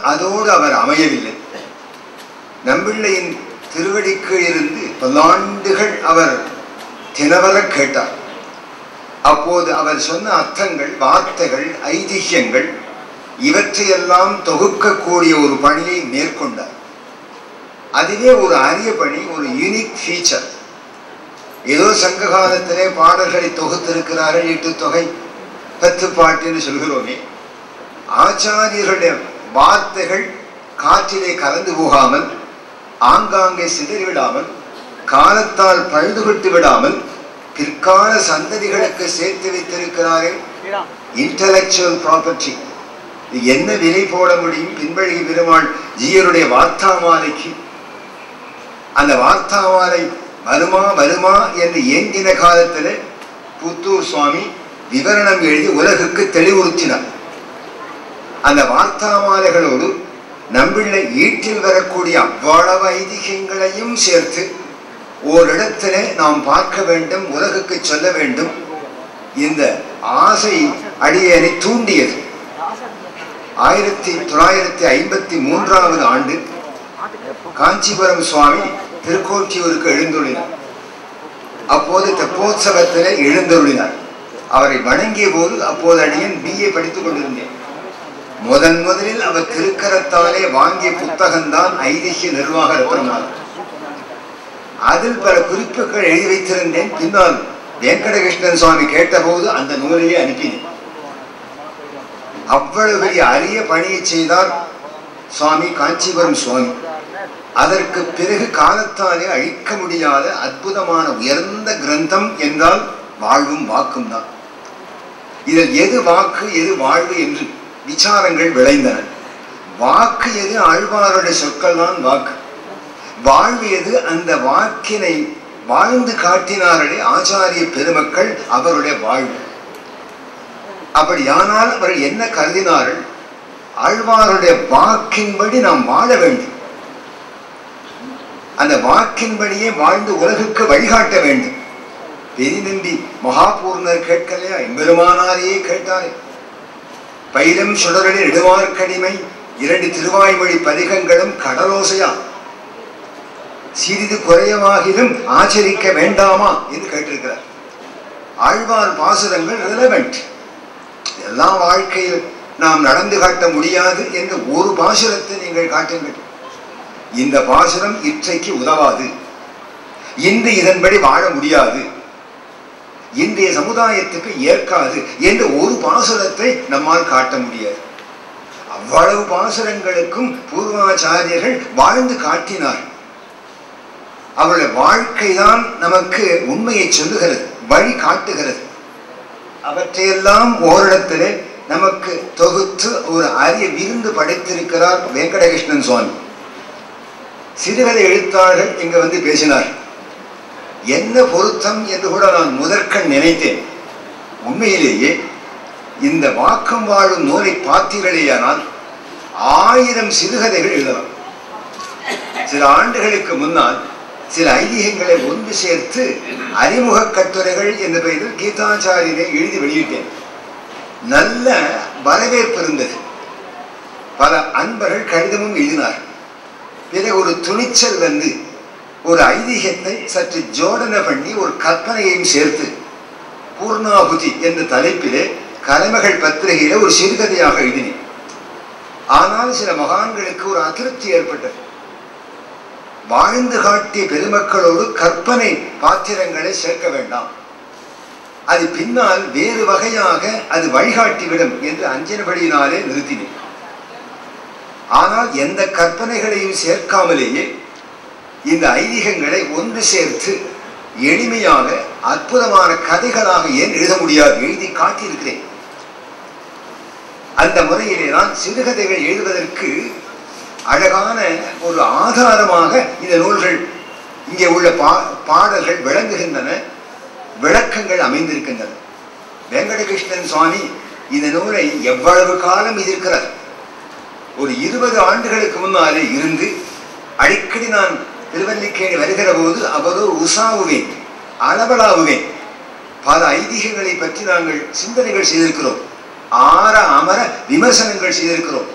அதோடு அவர் அமையவில்லை நம்பிள்ளையின் திருவடிக்கு இருந்து பல்லாண்டுகள் அவர் தினவர கேட்டார் அப்போது அவர் சொன்ன அர்த்தங்கள் வார்த்தைகள் ஐதிஹ்யங்கள் இவற்றையெல்லாம் தொகுக்கக்கூடிய ஒரு பணியை மேற்கொண்டார் அதுவே ஒரு அரிய பணி ஒரு யூனிக் ஃபீச்சர் ஏதோ சங்க காலத்திலே பாடல்களை தொகுத்திருக்கிறார்கள் எட்டு தொகை பத்து பாட்டுன்னு சொல்கிறோமே ஆச்சாரியர்களுடைய வார்த்தைகள் காற்றிலே கலந்து போகாமல் ஆங்காங்கே சிதறிவிடாமல் காலத்தால் பழுதுபட்டு விடாமல் பிற்கால சந்ததிகளுக்கு சேர்த்து வைத்திருக்கிறார்கள் இன்டலெக்சுவல் ப்ராப்பர்ட்டி என்ன விலை போட முடியும் பின்பழகி பெருமாள் ஜீயருடைய வார்த்தாமாலைக்கு அந்த வார்த்தாமாலை வருமா வருமா என்று ஏங்கின காலத்தில் புத்தூர் சுவாமி விவரணம் எழுதி உலகுக்கு தெளிவுறுத்தினார் அந்த வார்த்தாமாலைகளோடு நம்பிள்ள ஈட்டில் வரக்கூடிய அவ்வளவு ஐதிகங்களையும் சேர்த்து ஓரிடத்திலே நாம் பார்க்க வேண்டும் உலகுக்கு சொல்ல வேண்டும் இந்த ஆசை அடியனை தூண்டியது ஆயிரத்தி தொள்ளாயிரத்தி ஐம்பத்தி மூன்றாவது ஆண்டு காஞ்சிபுரம் சுவாமி திருக்கோட்டியூருக்கு எழுந்துள்ளினார் அப்போது தெப்போத்சவத்திலே எழுந்தருளினார் அவரை வணங்கிய போது அப்போது அடியன் பிஏ படித்துக் கொண்டிருந்தேன் முதன் முதலில் அவர் திருக்கரத்தாலே வாங்கிய புத்தகம்தான் ஐதிஹ்ய நிர்வாக ரத்னமாலை அதில் பல குறிப்புகள் எழுதி வைத்திருந்தேன் பின்னால் வெங்கடகிருஷ்ணன் சுவாமி கேட்டபோது அந்த நூலையே அனுப்பினேன் அவ்வளவு பெரிய அரிய பணியை செய்தார் சுவாமி காஞ்சிபுரம் சுவாமி அதற்கு பிறகு காலத்தாலே அழிக்க முடியாத அற்புதமான உயர்ந்த கிரந்தம் என்றால் வாழ்வும் வாக்கும் தான் இதில் எது வாக்கு எது வாழ்வு என்று விசாரங்கள் விளைந்தன வாக்கு எது ஆழ்வாருடைய சொற்கள் தான் வாக்கு வாழ்வு எது அந்த வாக்கினை வாழ்ந்து காட்டினார்களே ஆச்சாரிய பெருமக்கள் அவருடைய வாழ்வு அப்படியானால் அவர்கள் என்ன கருதினார்கள் ஆழ்வாருடைய வாக்கின்படி நாம் வாழ வேண்டும் அந்த வாக்கின்படியே வாழ்ந்து உலகுக்கு வழிகாட்ட வேண்டும் பெரிய நம்பி மகாபூர்ணர் கேட்கலையா எம்பெருமானாரையே கேட்டாரே பைலம் சுடரடி நெடுவார்க்கடிமை இரண்டு திருவாய்மொழி பதிகங்களும் கடலோசையா சிறிது குறையமாகிலும் ஆச்சரிக்க வேண்டாமா என்று கேட்டிருக்கிறார் ஆழ்வார் பாசுரங்கள் ரிலவெண்ட் எல்லாம் வாழ்க்கையில் நாம் நடந்து காட்ட முடியாது என்று ஒரு பாசுரத்தை நீங்கள் காட்டுங்கள் இந்த பாசுரம் இற்றைக்கு உதவாது இன்று இதன்படி வாழ முடியாது இன்றைய சமுதாயத்துக்கு ஏற்காது என்று ஒரு பாசுரத்தை நம்மால் காட்ட முடியாது அவ்வளவு பாசுரங்களுக்கும் பூர்வாச்சாரியர்கள் வாழ்ந்து காட்டினார் அவருடைய வாழ்க்கை தான் நமக்கு உண்மையை சொல்லுகிறது வழி காட்டுகிறது அவற்றையெல்லாம் ஓரிடத்திலே நமக்கு தொகுத்து ஒரு அரிய விருந்து படைத்திருக்கிறார் வெங்கடகிருஷ்ணன் சுவாமி சிறுகதை எழுத்தாளர்கள் இங்க வந்து பேசினார் என்ன பொருத்தம் என்று கூட நான் முதற்கண் நினைத்தேன் உண்மையிலேயே இந்த வாக்கம் வாழும் நூலை பார்த்தீர்களேயானால் ஆயிரம் சிறுகதைகள் எழுதலாம் சில ஆண்டுகளுக்கு முன்னால் சில ஐதீகங்களை ஒன்று சேர்த்து அறிமுக கட்டுரைகள் என்ற பெயரில் கீதாச்சாரியரை எழுதி வெளியிட்டேன் நல்ல வரவேற்பு இருந்தது பல அன்பர்கள் கடிதமும் எழுதினார் பிறகு ஒரு துணிச்சல் வந்து ஒரு ஐதீகத்தை சற்று ஜோடனை பண்ணி ஒரு கற்பனையையும் சேர்த்து பூர்ணாபுதி என்ற தலைப்பிலே கலைமகள் பத்திரிகையில ஒரு சிறுகதையாக எழுதினேன் ஆனால் சில மகான்களுக்கு ஒரு அதிருப்தி ஏற்பட்டது வாழ்ந்து காட்டிய பெருமக்களோடு கற்பனை பாத்திரங்களை சேர்க்க வேண்டாம் அது பின்னால் வேறு வகையாக அது வழிகாட்டிவிடும் என்று அஞ்சனபடியினாலே நிறுத்தினேன் ஆனால் எந்த கற்பனைகளையும் சேர்க்காமலேயே இந்த ஐதீகங்களை ஒன்று சேர்த்து எளிமையாக அற்புதமான கதைகளாக ஏன் எழுத முடியாது எழுதி காட்டியிருக்கிறேன் அந்த முறையிலே நான் சிறுகதைகள் எழுதுவதற்கு அழகான ஒரு ஆதாரமாக இந்த நூல்கள் இங்கே உள்ள பா பாடல்கள் விளங்குகின்றன விளக்கங்கள் அமைந்திருக்கின்றன வெங்கடகிருஷ்ணன் சுவாமி இந்த நூலை எவ்வளவு காலம் எதிர்க்கிறார் ஒரு இருபது ஆண்டுகளுக்கு முன்னாலே இருந்து அடிக்கடி நான் திருவல்லிக்கேணி வருகிற போது அவரோ உசாவுவேன் அளவலாவுவேன் பல ஐதீகங்களை பற்றி நாங்கள் சிந்தனைகள் செய்திருக்கிறோம் ஆற அமர விமர்சனங்கள் செய்திருக்கிறோம்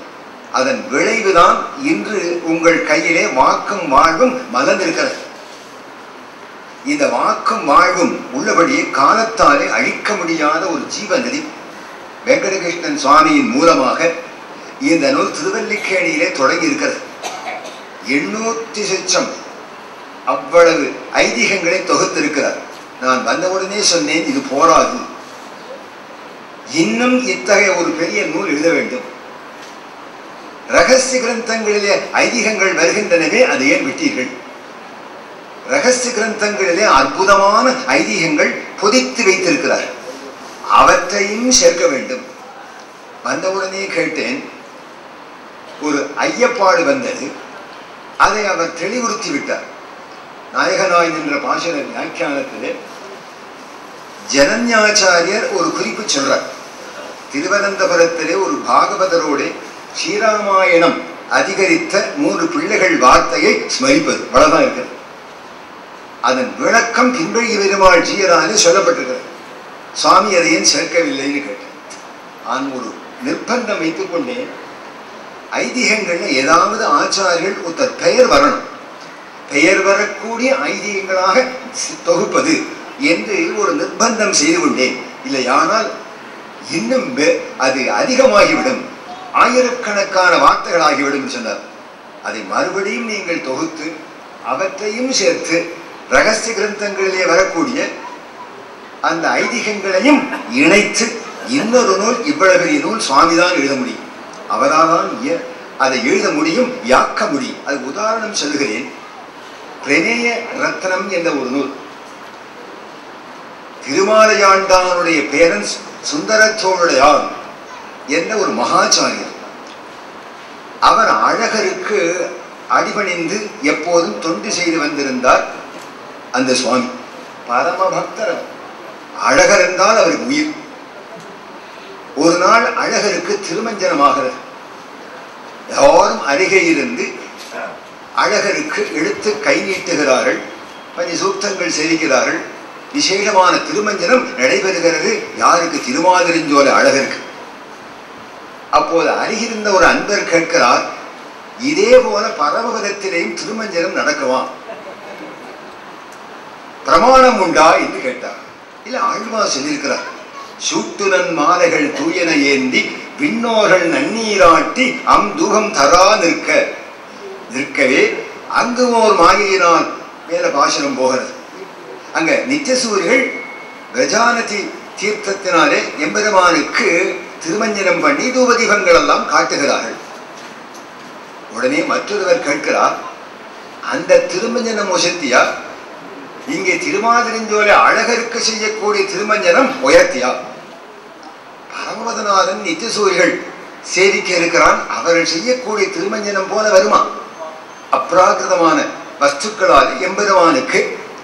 அதன் விளைவுதான் இன்று உங்கள் கையிலே வாக்கும் வாழ்வும் மலர்ந்திருக்கிறது இந்த வாக்கும் வாழ்வும் உள்ளபடியே காலத்தாலே அழிக்க முடியாத ஒரு ஜீவ நதி வெங்கடகிருஷ்ணன் சுவாமியின் மூலமாக இந்த நூல் திருவல்லிக்கேணியிலே தொடங்கி இருக்கிறது எண்ணூத்தி சொச்சம் அவ்வளவு ஐதீகங்களை தொகுத்திருக்கிறார் நான் வந்தவுடனே சொன்னேன் இது போராது இன்னும் இத்தகைய ஒரு பெரிய நூல் எழுத வேண்டும் ரகசிய கிரந்தங்களிலே ஐதீகங்கள் வருகின்றனவே அதை ஏன் விட்டீர்கள் ரகசிய கிரந்தங்களிலே அற்புதமான ஐதீகங்கள் பொதித்து வைத்திருக்கிறார் அவற்றையும் சேர்க்க வேண்டும் வந்தவுடனே கேட்டேன் ஒரு ஐயப்பாடு வந்தது அதை அவர் தெளிவுறுத்தி விட்டார் நாயகனாய் நின்ற பாசன வியாக்கியானத்திலே ஜனன்யாச்சாரியர் ஒரு குறிப்பு சொல்றார் திருவனந்தபுரத்திலே ஒரு பாகவதரோடு ஸ்ரீராமாயணம் அதிகரித்த மூன்று பிள்ளைகள் வார்த்தையை ஸ்மரிப்பது அவ்வளவுதான் இருக்கிறது அதன் விளக்கம் பின்பழி பெருமாள் ஜீயரானே சொல்லப்பட்டிருக்கிறது சுவாமி அதையும் சேர்க்கவில்லைன்னு கேட்டேன் நான் ஒரு நிர்பந்தம் வைத்துக் கொண்டேன் ஐதீகங்கள்ல ஏதாவது ஆச்சாரியர்கள் ஒருத்தர் பெயர் வரணும் பெயர் வரக்கூடிய ஐதீகங்களாக தொகுப்பது என்று ஒரு நிர்பந்தம் செய்து கொண்டேன் இல்லையானால் இன்னும் அது அதிகமாகிவிடும் ஆயிரக்கணக்கான வார்த்தைகளாகிவிடும் சொன்னார் அதை மறுபடியும் நீங்கள் தொகுத்து அவற்றையும் சேர்த்து ரகசிய கிரந்தங்களிலே வரக்கூடிய அந்த ஐதீகங்களையும் இணைத்து இன்னொரு நூல் இவ்வளவு பெரிய நூல் சுவாமிதான் எழுத முடியும் அவரால் தான் அதை எழுத முடியும் யாக்க முடியும் அது உதாரணம் சொல்லுகிறேன் பிரமேய ரத்னம் என்ற ஒரு நூல் திருமாலையாண்டானுடைய பேரன்ஸ் சுந்தர சோழடையான் என்ற ஒரு மகாச்சாரியர் அவர் அழகருக்கு அடிபணிந்து எப்போதும் தொண்டு செய்து வந்திருந்தார் அந்த சுவாமி பரம பக்தர் அழகர் என்றால் அவருக்கு உயிர் ஒரு நாள் அழகருக்கு திருமஞ்சனமாகிறது யாரும் அருகே இருந்து அழகருக்கு எடுத்து கை நீட்டுகிறார்கள் பஞ்ச சூக்தங்கள் செலுகிறார்கள் விசேஷமான திருமஞ்சனம் நடைபெறுகிறது யாருக்கு திருமாதிரிஞ்சோல அழகருக்கு அப்போது அருகிருந்த ஒரு அன்பர் கேட்கிறார் இதே போல பரமபதத்திலேயும் திருமஞ்சனம் நடக்குமா பிரமாணம் உண்டா என்று கேட்டார் இல்ல ஆழ்வா சொல்லியிருக்கிறார் சூட்டுனன் மாலைகள் தூயன ஏந்தி விண்ணோர்கள் நன்னீராட்டி அம் தூகம் தரா நிற்க நிற்கவே அங்கு ஓர் மாயினால் மேல பாசனம் போகிறது அங்க நித்தியசூரிகள் பிரஜானதி தீர்த்தத்தினாலே எம்பெருமானுக்கு திருமஞ்சனம் பண்ணி தூபதீபங்கள் எல்லாம் காட்டுகிறார்கள் உடனே மற்றொருவர் கேட்கிறார் அந்த திருமஞ்சனம் உசத்தியா இங்கே திருமாதிரிஞ்சோலை அழகருக்கு செய்யக்கூடிய திருமஞ்சனம் உயர்த்தியா பரமபதநாதன் நித்தியசூரிகள் சேவிக்க இருக்கிறான் அவர்கள் செய்யக்கூடிய திருமஞ்சனம் போல வருமா அப்ராகிருதமான வஸ்துக்களால் எம்பெருமானுக்கு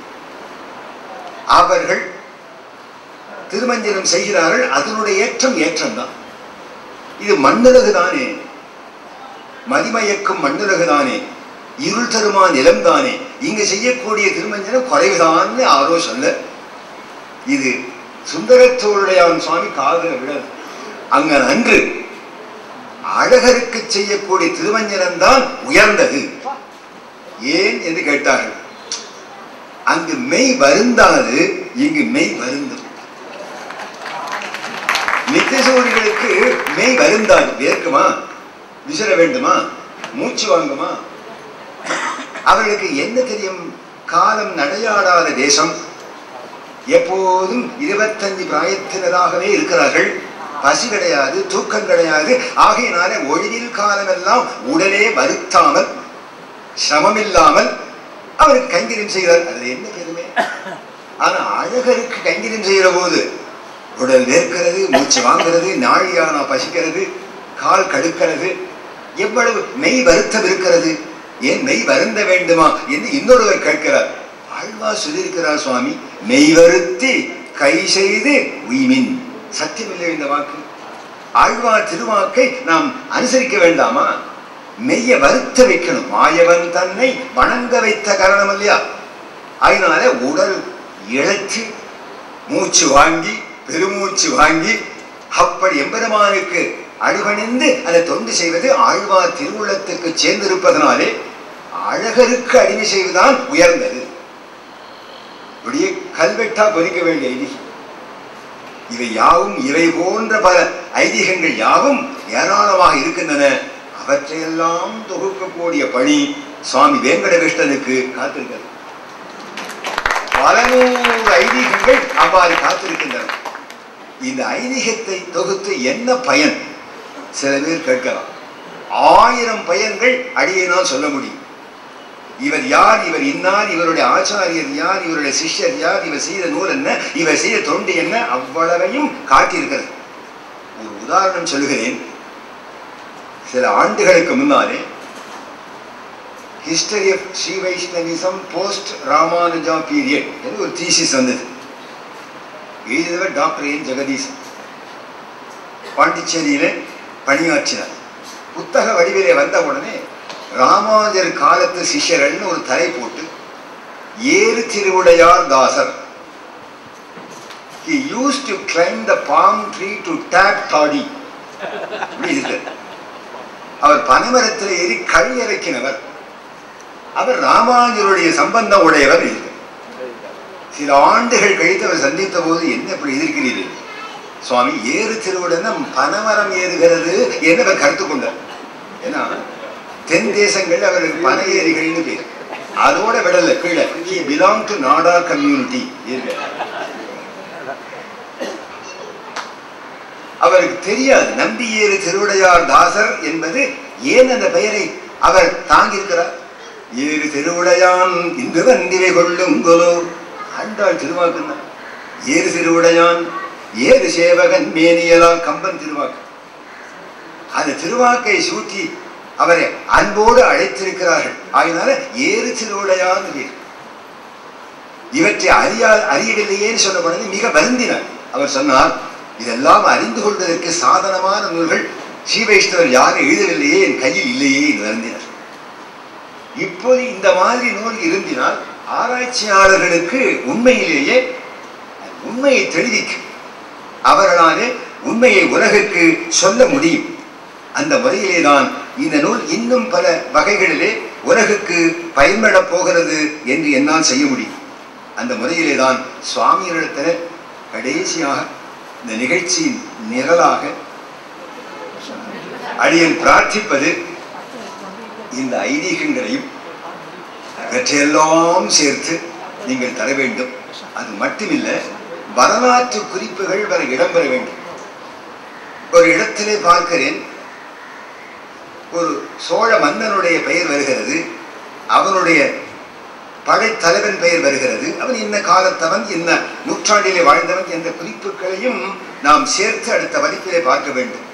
அவர்கள் திருமஞ்சனம் செய்கிறார்கள் அதனுடைய ஏற்றம் ஏற்றம் தான் இது மண்ணுலகு தானே மதிமயக்கும் மண்ணுலகு தானே இருள் தருமா நிலம் தானே இங்க செய்யக்கூடிய திருமஞ்சனம் குறைவுதான்னு ஆரோ சொல்ல இது சுந்தரத்தோருடையான் சுவாமி காதல விழது அங்க அன்று அழகருக்கு செய்யக்கூடிய திருமஞ்சனம் தான் உயர்ந்தது ஏன் என்று கேட்டார்கள் அங்கு மெய் வருந்தாது இங்கு மெய் வருந்தும் நித்தியசூரிகளுக்கு மெய் வருந்தாது வேர்க்குமா விசிற வேண்டுமா மூச்சு வாங்குமா அவர்களுக்கு என்ன தெரியும் காலம் நடையாடாத தேசம் எப்போதும் இருபத்தஞ்சு பிராயத்தினராகவே இருக்கிறார்கள் பசி கிடையாது தூக்கம் கிடையாது ஆகையினால ஒழிவில் காலமெல்லாம் உடலே வருத்தாமல் சிரமம் இல்லாமல் அவருக்கு கைங்கரியம் செய்கிறார் அதுல என்ன பெருமை ஆனா அழகருக்கு கைங்கரியம் செய்கிற போது உடல் வேர்க்கிறது மூச்சு வாங்குறது நாழியானா பசிக்கிறது கால் கடுக்கிறது எவ்வளவு மெய் வருத்தம் இருக்கிறது ஏன் மெய் வருந்த வேண்டுமா என்று இன்னொருவர் கேட்கிறார் ஆழ்வா சொல்லியிருக்கிறார் சுவாமி மெய் வருத்தி கை செய்து உய்மின் சத்தியமில்லை இந்த வாக்கு ஆழ்வார் திருவாக்கை நாம் அனுசரிக்க வேண்டாமா மெய்ய வருத்த வைக்கணும் மாயவன் தன்னை வணங்க வைத்த காரணம் இல்லையா அதனால உடல் இழைச்சு மூச்சு வாங்கி பெருமூச்சு வாங்கி அப்படி எம்பெருமானுக்கு அடிபணிந்து அதை தொண்டு செய்வது ஆழ்வார் திருவுள்ளத்துக்கு சேர்ந்திருப்பதனாலே அழகருக்கு அடிமை செய்வதுதான் உயர்ந்தது இப்படியே கல்வெட்டா பொறிக்க வேண்டிய ஐதீகம் இவை யாவும் இவை போன்ற பல ஐதீகங்கள் யாவும் ஏராளமாக இருக்கின்றன அவற்றையெல்லாம் தொகுக்கக்கூடிய பணி சுவாமி வேங்கடகிருஷ்ணனுக்கு காத்திருக்கிறது பல நூறு ஐதீகங்கள் அவ்வாறு காத்திருக்கின்றன இந்த ஐதீகத்தை தொகுத்து என்ன பயன் சில பேர் கேட்கலாம் ஆயிரம் பயன்கள் அடியினால் சொல்ல முடியும் இவர் யார் இவர் இன்னார் இவருடைய ஆச்சாரியர் யார் இவருடைய சிஷ்யர் யார் இவர் செய்த நூல் என்ன இவர் செய்த தொண்டு என்ன அவ்வளவையும் காட்டியிருக்கிறது ஒரு உதாரணம் சொல்லுகிறேன் சில ஆண்டுகளுக்கு முன்னாலே history of Shri Vaishnavism post Ramanuja period என்று ஒரு தீசிஸ் வந்தது எழுதியவர் டாக்டர் என் ஜெகதீஷ் பாண்டிச்சேரியிலே பணியாற்றினார் புத்தக வடிவிலே வந்த உடனே ராமானுஜர் காலத்து சிஷ்யர்கள்னு ஒரு தலை போட்டு ஏறு திருவுடையார் தாசர் he used to climb the palm tree to tap toddy இப்படி இருக்கு அவர் பனைமரத்தில் ஏறி கழி இறக்கினவர் அவர் ராமானுஜருடைய சம்பந்தம் உடையவர் இருக்கு சில ஆண்டுகள் கழித்து அவர் சந்தித்த போது என்ன இப்படி எதிர்க்கிறீர்கள் சுவாமி ஏறு திருவுடன பனைமரம் ஏறுகிறது என்று அவர் கருத்து கொண்டார் ஏன்னா தென் தேசங்கள் அவருக்கு பனை ஏரிகள்னு பேர் அதோட விடல கீழே he belong to Nadar community அவருக்கு தெரியாது நம்பியேறு திருவுடையார் தாசர் என்பது ஏன் அந்த பெயரை அவர் தாங்கியிருக்கிறார் ஏறு திருவுடையான் இன்று வந்திவை கொள்ளும் கொலோ ஆண்டாள் திருவாக்குன்னா ஏறு திருவுடையான் ஏறு சேவகன் மேனியலால் கம்பன் திருவாக்கு அந்த திருவாக்கை சூட்டி அவரை அன்போடு அழைத்திருக்கிறார்கள் ஆகினால ஏறு திருவுடையான் பேர் இவற்றை அறியா அறியவில்லையேன்னு சொல்லப்படுது மிக வருந்தினார் அவர் சொன்னார் இதெல்லாம் அறிந்து கொள்வதற்கு சாதனமான நூல்கள் ஸ்ரீ வைஷ்ணவர் யாரும் எழுதவில்லையே என் கையில் இல்லையே என்று வருந்தினார் இப்போது இந்த மாதிரி நூல் இருந்தினால் ஆராய்ச்சியாளர்களுக்கு உண்மையிலேயே உண்மையை தெளிவிக்கும் அவர்களாலே உண்மையை உலகுக்கு சொல்ல முடியும் அந்த முறையிலே தான் இந்த நூல் இன்னும் பல வகைகளிலே உலகுக்கு பயன்படப் போகிறது என்று என்னால் செய்ய முடியும் அந்த முறையிலே தான் சுவாமிகளிடத்தில் கடைசியாக இந்த நிகழ்ச்சியின் நிரலாக அடியன் பிரார்த்திப்பது இந்த ஐதீகங்களையும் இவற்றையெல்லாம் சேர்த்து நீங்கள் தர வேண்டும் அது மட்டுமில்லை வரலாற்று குறிப்புகள் வர இடம்பெற வேண்டும் ஒரு இடத்திலே பார்க்கிறேன் ஒரு சோழ மன்னனுடைய பெயர் வருகிறது அவனுடைய படைத்தலைவன் பெயர் வருகிறது அவன் என்ன காலத்தவன் என்ன நூற்றாண்டிலே வாழ்ந்தவன் என்ற குறிப்புகளையும் நாம் சேர்த்து அடுத்த வகுப்பிலே பார்க்க வேண்டும்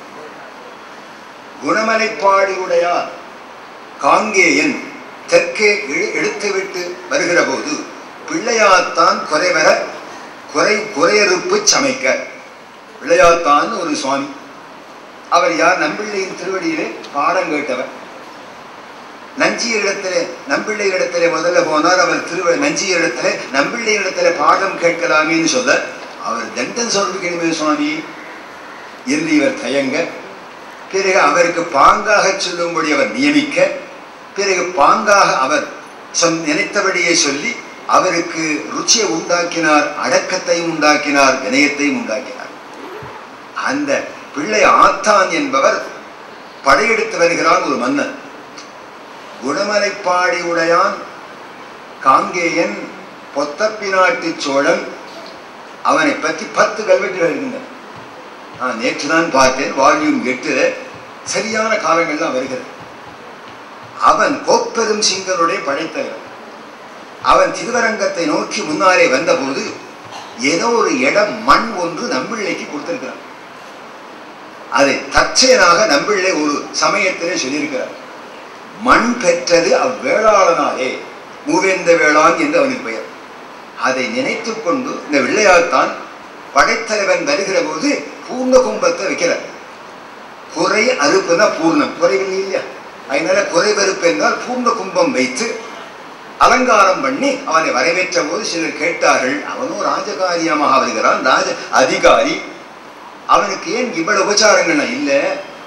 குணமலைப்பாடியுடையார் காங்கேயன் தெற்கே இழு- இழுத்துவிட்டு வருகிற போது பிள்ளையாத்தான் குறைவர குறை குறையறுப்பு சமைக்க பிள்ளையாத்தான் ஒரு சுவாமி அவர் யார் நம்பிள்ளையின் திருவடியிலே பாடம் கேட்டவர் நஞ்சியரிடத்திலே நம்பிள்ளையிடத்திலே முதல்ல போனார் அவர் திருவ நஞ்சியரிடத்திலே நம்பிள்ளையிடத்திலே பாடம் கேட்கலாமேன்னு சொல்ல அவர் தண்டன் சொல்லிக்கணுமே சுவாமி என்று இவர் தயங்க பிறகு அவருக்கு பாங்காக சொல்லும்படி அவர் நியமிக்க பிறகு பாங்காக அவர் சொன் நினைத்தபடியே சொல்லி அவருக்கு ருச்சியை உண்டாக்கினார் அடக்கத்தையும் உண்டாக்கினார் வினயத்தையும் உண்டாக்கினார் அந்த பிள்ளை ஆத்தான் என்பவர் படையெடுத்து வருகிறான் ஒரு மன்னன் குணமலைப்பாடி உடையான் காங்கேயன் பொத்தப்பினாட்டு சோழன் அவனை பற்றி பத்து கல்வெட்டுகள் இருக்கின்றன நான் நேற்று தான் பார்த்தேன் வால்யூம் எட்டுல சரியான காலங்கள் தான் வருகிறது அவன் கோப்பெரும் சிங்கனுடைய படைத்தலைவன் அவன் திருவரங்கத்தை நோக்கி முன்னாலே வந்தபோது ஏதோ ஒரு இடம் மண் ஒன்று நம்பிள்ளைக்கு கொடுத்திருக்கிறான் அதை தற்செயலாக நம்பிள்ளை ஒரு சமயத்திலே சொல்லியிருக்கிறார் மண் பெற்றது அவ்வேளாளனாலே மூவேந்த வேளான் என்று அவனுக்கு பெயர் அதை நினைத்துக் கொண்டு இந்த வெள்ளையாத்தான் படைத்தலைவன் வருகிற போது பூர்ண கும்பத்தை வைக்கிறார் குறை அறுப்புனா பூர்ணம் குறைவில்லை இல்லையா அதனால குறைவறுப்பு என்றால் பூர்ண கும்பம் வைத்து அலங்காரம் பண்ணி அவனை வரவேற்ற போது சிலர் கேட்டார்கள் அவனும் ராஜகாரியமாக வருகிறான் ராஜ அதிகாரி அவனுக்கு ஏன் இவ்வளவு உபச்சாரங்கள் இல்ல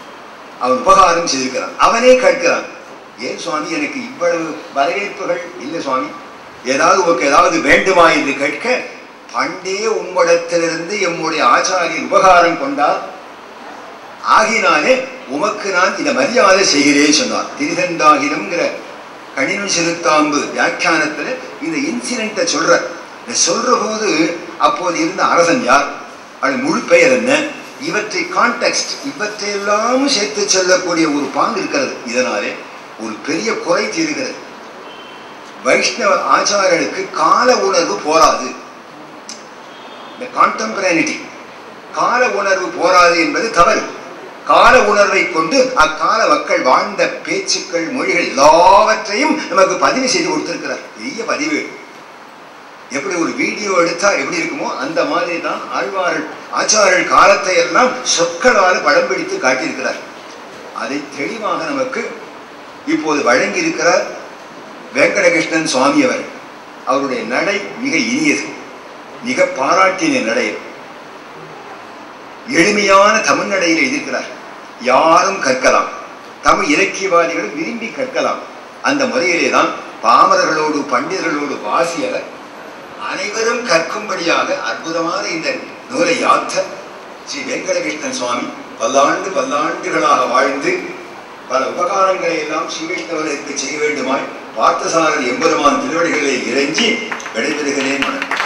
அவன் உபகாரம் செய்திருக்கிறான் அவனே கேட்கிறான் ஏன் சுவாமி எனக்கு இவ்வளவு வரவேற்புகள் இல்லை சுவாமி ஏதாவது உனக்கு ஏதாவது வேண்டுமா என்று கேட்க பண்டே உம்மிடத்திலிருந்து எம்முடைய ஆச்சாரியர் உபகாரம் கொண்டார் ஆகினாலே உமக்கு நான் இந்த மரியாதை செய்கிறேன் சொன்னார் திரிதண்டாகினம்ங்கிற கணினம் செலுத்தாம்பு வியாக்கியானத்துல இந்த இன்சிடென்ட்டை சொல்ற இதை சொல்ற போது அப்போது இருந்த அரசன் யார் அது முழு பெயர் என்ன இவற்றை கான்டெக்ஸ்ட் இவற்றையெல்லாம் சேர்த்து சொல்லக்கூடிய ஒரு பாங்கு இருக்கிறது இதனாலே ஒரு பெரிய குறை தீருகிறது வைஷ்ணவ ஆச்சாரர்களுக்கு கால உணர்வு போராது இந்த கான்டெம்பரனிட்டி கால உணர்வு போராது என்பது தவறு கால உணர்வை கொண்டு அக்கால மக்கள் வாழ்ந்த பேச்சுக்கள் மொழிகள் எல்லாவற்றையும் நமக்கு பதிவு செய்து கொடுத்திருக்கிறார் பெரிய பதிவு எப்படி ஒரு வீடியோ எடுத்தா எப்படி இருக்குமோ அந்த மாதிரி தான் ஆழ்வார்கள் ஆச்சாரர்கள் காலத்தை எல்லாம் சொற்களால் படம் பிடித்து காட்டியிருக்கிறார் அதை தெளிவாக நமக்கு இப்போது வழங்கி இருக்கிறார் வெங்கடகிருஷ்ணன் சுவாமி அவர் அவருடைய நடை மிக இனியது மிக பாராட்டின நடை எளிமையான தமிழ் நடையில் எழுதியிருக்கிறார் யாரும் கற்கலாம் தமிழ் இலக்கியவாதிகளும் விரும்பி கற்கலாம் அந்த முறையிலே தான் பாமரர்களோடு பண்டிதர்களோடு வாசியவர் அனைவரும் கற்கும்படியாக அற்புதமான இந்த நூலை யாத்த ஸ்ரீ வெங்கடகிருஷ்ணன் சுவாமி பல்லாண்டு பல்லாண்டுகளாக வாழ்ந்து பல உபகாரங்களை எல்லாம் ஸ்ரீ வைஷ்ணவர்களுக்கு செய்ய வேண்டுமாய் பார்த்தசாரதி எம்பெருமான் திருவடிகளை இறைஞ்சி விடைபெறுகிறேன் வணக்கம்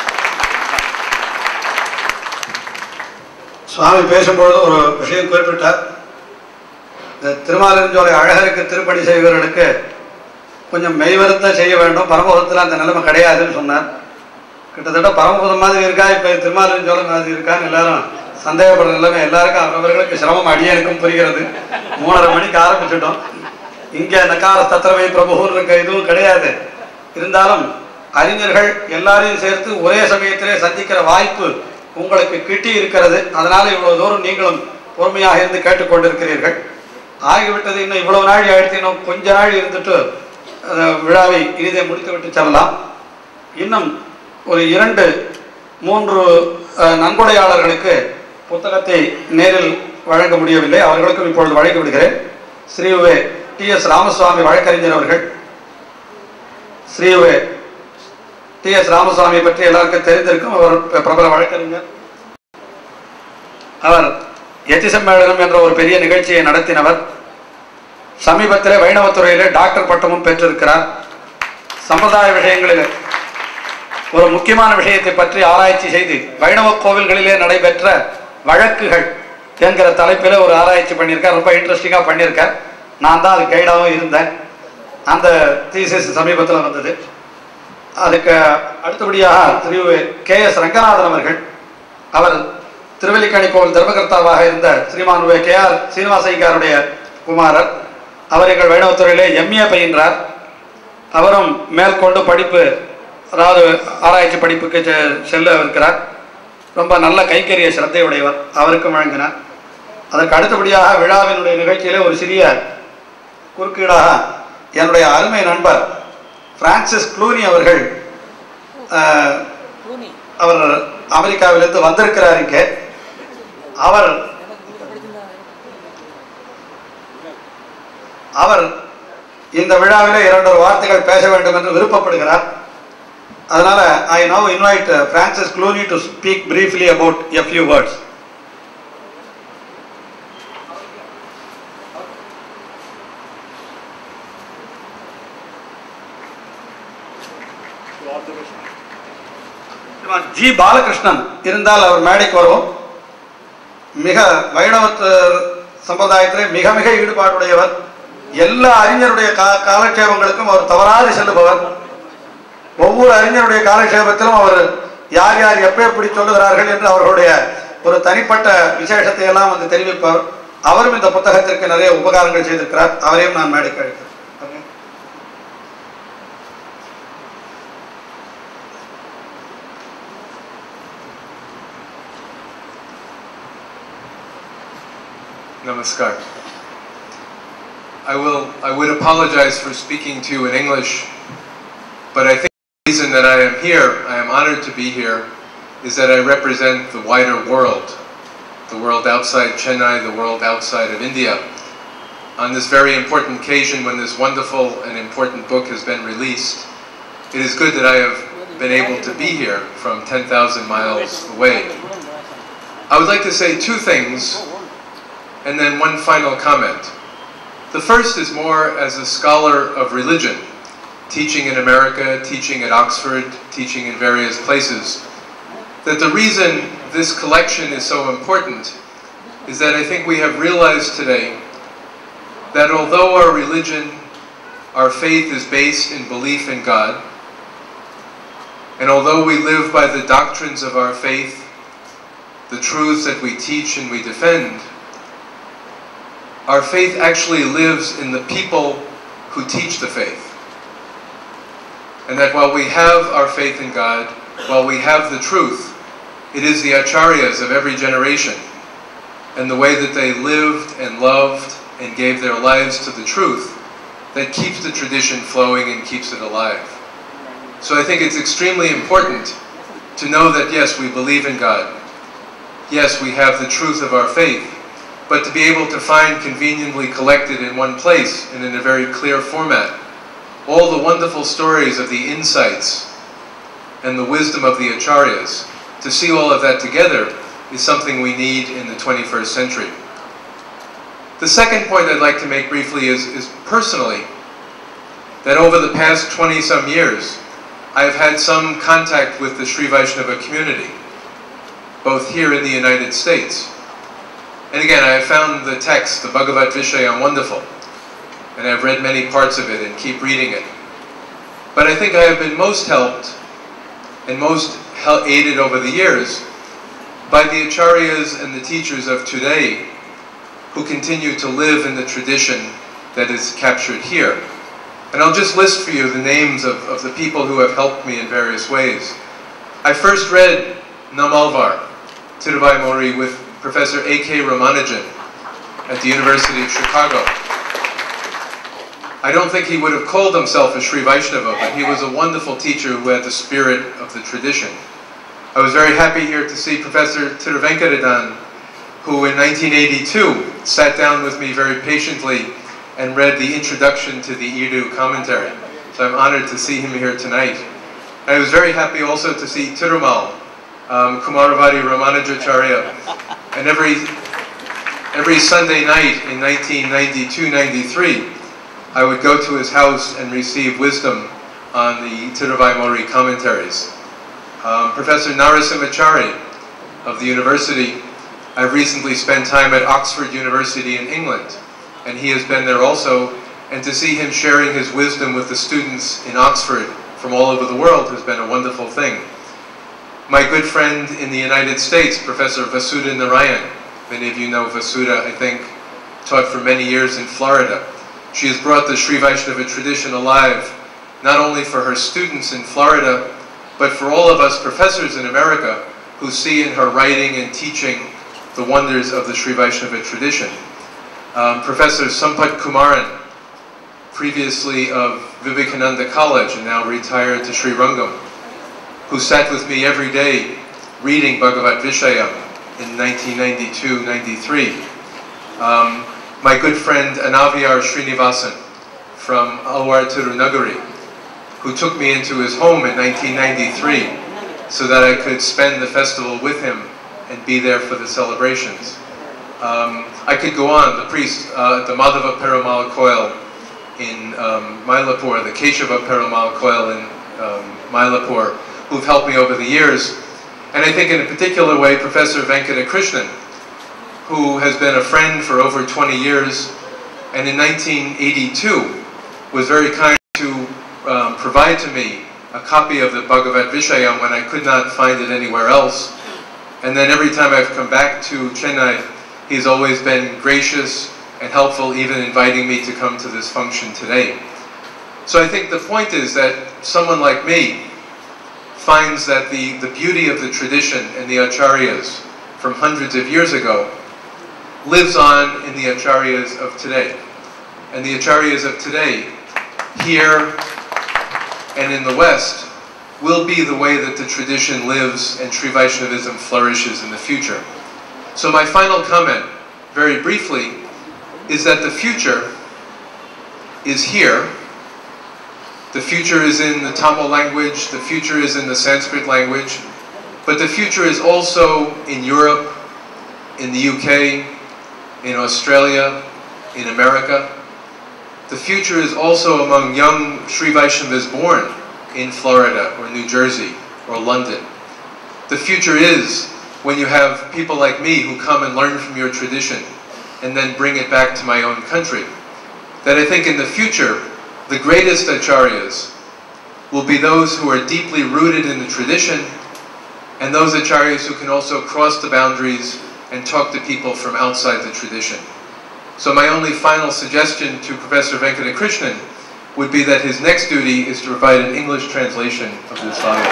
சுவாமி பேசும்பொழுது ஒரு விஷயம் குறிப்பிட்டார் இந்த திருமாலிருஞ்சோலை அழகருக்கு திருப்பணி செய்பவர்களுக்கு கொஞ்சம் மெய்வருத்தம் செய்ய வேண்டும் பரமபதத்தில் அந்த நிலைமை கிடையாதுன்னு சொன்னார் கிட்டத்தட்ட பரமபதம் மாதிரி இருக்கா இப்போ திருமாலிருஞ்சோலை மாதிரி இருக்கான்னு எல்லாரும் சந்தேகப்படுற நிலைமை எல்லாருக்கும் அவர்களுக்கு சிரமம் அடியனுக்கும் புரிகிறது மூணரை மணிக்கு ஆரம்பிச்சிட்டோம் இங்கே நக்கார தத்திரவை பிரபுன்னு இருக்க இதுவும் கிடையாது இருந்தாலும் அறிஞர்கள் எல்லாரையும் சேர்த்து ஒரே சமயத்திலே சந்திக்கிற வாய்ப்பு உங்களுக்கு கிட்டி இருக்கிறது அதனால இவ்வளவு தூரம் நீங்களும் பொறுமையாக இருந்து கேட்டுக்கொண்டிருக்கிறீர்கள் ஆகிவிட்டது இன்னும் இவ்வளவு நாள் ஆயிடுத்து இன்னும் கொஞ்ச நாள் இருந்துட்டு அஹ், விழாவை இனிதை முடித்து விட்டு செல்லலாம் இன்னும் ஒரு இரண்டு மூன்று அஹ், நன்கொடையாளர்களுக்கு புத்தகத்தை நேரில் வழங்க முடியவில்லை அவர்களுக்கும் இப்பொழுது வழங்கி விடுகிறேன் ஸ்ரீவே டி எஸ் ராமசுவாமி வழக்கறிஞர் அவர்கள் ஸ்ரீவே டி எஸ் ராமசுவாமி பற்றி எல்லாருக்கும் தெரிந்திருக்கும் அவர் ப- பிரபல வழக்கறிஞர் அவர் யதி சம்மேளனம் என்ற ஒரு பெரிய நிகழ்ச்சியை நடத்தினவர் சமீபத்திலே வைணவத்துறையிலே டாக்டர் பட்டமும் பெற்றிருக்கிறார் சம்பிரதாய விஷயங்களில் ஒரு முக்கியமான விஷயத்தை பற்றி ஆராய்ச்சி செய்து வைணவ கோவில்களிலே நடைபெற்ற வழக்குகள் என்கிற தலைப்பில் ஒரு ஆராய்ச்சி பண்ணியிருக்கார் ரொம்ப இன்ட்ரெஸ்டிங்காக பண்ணியிருக்கார் நான் தான் அது கைடாகவும் இருந்தேன் அந்த தீசிஸ் சமீபத்தில் வந்தது அதுக்கு அடுத்தபடியாக திரு கே எஸ் ரங்கநாதன் அவர்கள் அவர் திருவல்லிக்கணி கோவில் தர்மகர்த்தாவாக இருந்த ஸ்ரீமான் கே ஆர் சீனிவாசையாருடைய குமாரர் அவர் எங்கள் வைணவத்துறையிலே எம்ஏ பயின்றார் அவரும் மேற்கொண்டு படிப்பு அதாவது ஆராய்ச்சி படிப்புக்கு செ- செல்ல இருக்கிறார் ரொம்ப நல்ல கைக்கரிய சிரத்தையுடையவர் அவருக்கும் வழங்கினார் அதற்கு அடுத்தபடியாக விழாவினுடைய நிகழ்ச்சியிலே ஒரு சிறிய குறுக்கீடாக என்னுடைய அருமை நண்பர் பிரான்சிஸ் க்ளூனி அவர்கள் அஹ், அவர் அமெரிக்காவிலிருந்து வந்திருக்கிறார் இங்கே அவர் அவர் இந்த விழாவிலே இரண்டு வார்த்தைகள் பேச வேண்டும் என்று விருப்பப்படுகிறார் அதனால I now invite Francis Clooney to speak briefly about a few words G Balakrishnan இருந்தால் அவர் மேடைக்கு வருவோம் மிக வைணவத்து சம்பிரதாயத்திலே மிக மிக ஈடுபாடுடையவர் எல்லா அறிஞருடைய கா காலக்ஷேபங்களுக்கும் அவர் தவறாது செல்லுபவர் ஒவ்வொரு அறிஞருடைய காலக்ஷேபத்திலும் அவர் யார் யார் எப்ப எப்படி சொல்லுகிறார்கள் என்று அவர்களுடைய ஒரு தனிப்பட்ட விசேஷத்தை எல்லாம் வந்து தெரிவிப்பவர் அவரும் இந்த புத்தகத்திற்கு நிறைய உபகாரங்கள் செய்திருக்கிறார் அவரையும் நான் மேடைக்கு அழைக்கிறேன் Namaskar. I will. I would apologize for speaking to you in English, but I think the reason that I am here, I am honored to be here, is that I represent the wider world, the world outside Chennai, the world outside of India, on this very important occasion when this wonderful and important book has been released. It is good that I have been able to be here from 10,000 miles away. I would like to say two things and then one final comment. The first is more as a scholar of religion, teaching in America, teaching at Oxford, teaching in various places, that the reason this collection is so important is that I think we have realized today that although our religion, our faith is based in belief in God, and although we live by the doctrines of our faith, the truths that we teach and we defend, our faith actually lives in the people who teach the faith. And that while we have our faith in God, while we have the truth, it is the acharyas of every generation and the way that they lived and loved and gave their lives to the truth that keeps the tradition flowing and keeps it alive. So I think it's extremely important to know that yes, we believe in God. Yes, we have the truth of our faith, but to be able to find conveniently collected in one place and in a very clear format all the wonderful stories of the insights and the wisdom of the acharyas, to see all of that together is something we need in the 21st century. The second point I'd like to make briefly is, is personally, that over the past 20 some years, I've had some contact with the Sri Vaishnava community, both here in the United States. And again, I have found the text, the Bhagavad Vishayam, wonderful. And I've read many parts of it and keep reading it. But I think I have been most helped and most aided over the years by the acharyas and the teachers of today who continue to live in the tradition that is captured here. And I'll just list for you the names of, of the people who have helped me in various ways. I first read Namalvar, Tiruvai Mori, with Professor A.K. Ramanujan at the University of Chicago. I don't think he would have called himself a Sri Vaishnava, but he was a wonderful teacher who had the spirit of the tradition. I was very happy here to see Professor Tiruvenkatadan, who in 1982 sat down with me very patiently and read the introduction to the Iru commentary. So I'm honored to see him here tonight. And I was very happy also to see Tirumal, um, Kumaravati Ramanujacharya. And every, every Sunday night in 1992-93, I would go to his house and receive wisdom on the Tiruvai Mori commentaries. Um, Professor Narasimhachari of the university, I've recently spent time at Oxford University in England, and he has been there also, and to see him sharing his wisdom with the students in Oxford from all over the world has been a wonderful thing. My good friend in the United States, Professor Vasudha Narayan, many of you know Vasudha, I think, taught for many years in Florida. She has brought the Sri Vaishnava tradition alive, not only for her students in Florida, but for all of us professors in America who see in her writing and teaching the wonders of the Sri Vaishnava tradition. Um, Professor Sampat Kumaran, previously of Vivekananda College and now retired to Sri Rangam, who sat with me every day reading Bhagavad Vishayam in 1992-93. Um, my good friend Anaviyar Srinivasan from Alwar Tirunagari, who took me into his home in 1993 so that I could spend the festival with him and be there for the celebrations. Um, I could go on, the priest, uh, the Madhava Perumal Koil in um, Mylapore, the Keshava Perumal Koil in um, Mylapore, who've helped me over the years. And I think in a particular way, Professor Venkata Krishnan, who has been a friend for over 20 years, and in 1982 was very kind to um, provide to me a copy of the Bhagavad Vishayam when I could not find it anywhere else. And then every time I've come back to Chennai, he's always been gracious and helpful, even inviting me to come to this function today. So I think the point is that someone like me finds that the, the beauty of the tradition and the acharyas from hundreds of years ago lives on in the acharyas of today. And the acharyas of today, here and in the West, will be the way that the tradition lives and Sri Vaishnavism flourishes in the future. So my final comment, very briefly, is that the future is here. The future is in the Tamil language, the future is in the Sanskrit language, but the future is also in Europe, in the UK, in Australia, in America. The future is also among young Sri Vaishnavas born in Florida or New Jersey or London. The future is when you have people like me who come and learn from your tradition and then bring it back to my own country. That I think in the future, the greatest acharyas will be those who are deeply rooted in the tradition and those acharyas who can also cross the boundaries and talk to people from outside the tradition. So my only final suggestion to Professor Venkatakrishnan would be that his next duty is to provide an English translation of this volume.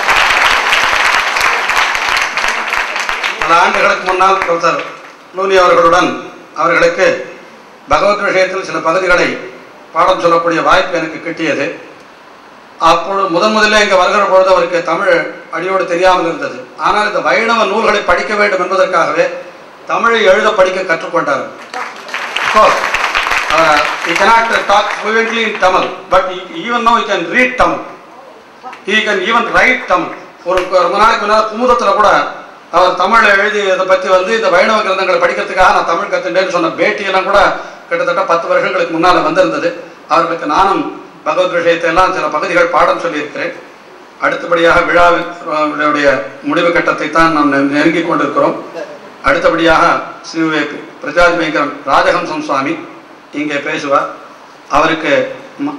பல ஆண்டுகளுக்கு முன்னால் professor லூனி அவர்களுடன் அவர்களுக்கு பகவத் விஷயத்தில் சில பகுதிகளை பாடம் சொல்லக்கூடிய வாய்ப்பு எனக்கு கிட்டியது அப்பொழுது முதன் முதலில் இங்கே வருகிற பொழுது அவருக்கு தமிழ் அடியோடு தெரியாமல் இருந்தது ஆனால் இந்த வைணவ நூல்களை படிக்க வேண்டும் என்பதற்காகவே தமிழை எழுத படிக்க கற்றுக்கொண்டார் course, uh, he cannot uh, talk fluently in Tamil, but he, even now he can read Tamil. He can even write Tamil. ஒரு ரொம்ப நாளைக்கு முன்னால் குமுதத்தில் கூட அவர் தமிழ் எழுதி இதை பற்றி வந்து இந்த வைணவ கிரந்தங்களை படிக்கிறதுக்காக நான் தமிழ் கற்றுட்டேன்னு சொன்ன பேட்டியெல்லாம் கூட கிட்டத்தட்ட பத்து வருஷங்களுக்கு முன்னால் வந்திருந்தது அவர்களுக்கு நானும் பகவத் விஷயத்தை எல்லாம் சில பகுதிகள் பாடம் சொல்லியிருக்கிறேன் அடுத்தபடியாக விழாவினுடைய முடிவு கட்டத்தை தான் நாம் நெ- நெருங்கிக் கொண்டிருக்கிறோம் அடுத்தபடியாக ஸ்ரீ பிரஜாஜ் பயங்கரம் ராஜஹம்சம் சுவாமி இங்கே பேசுவார் அவருக்கு ம-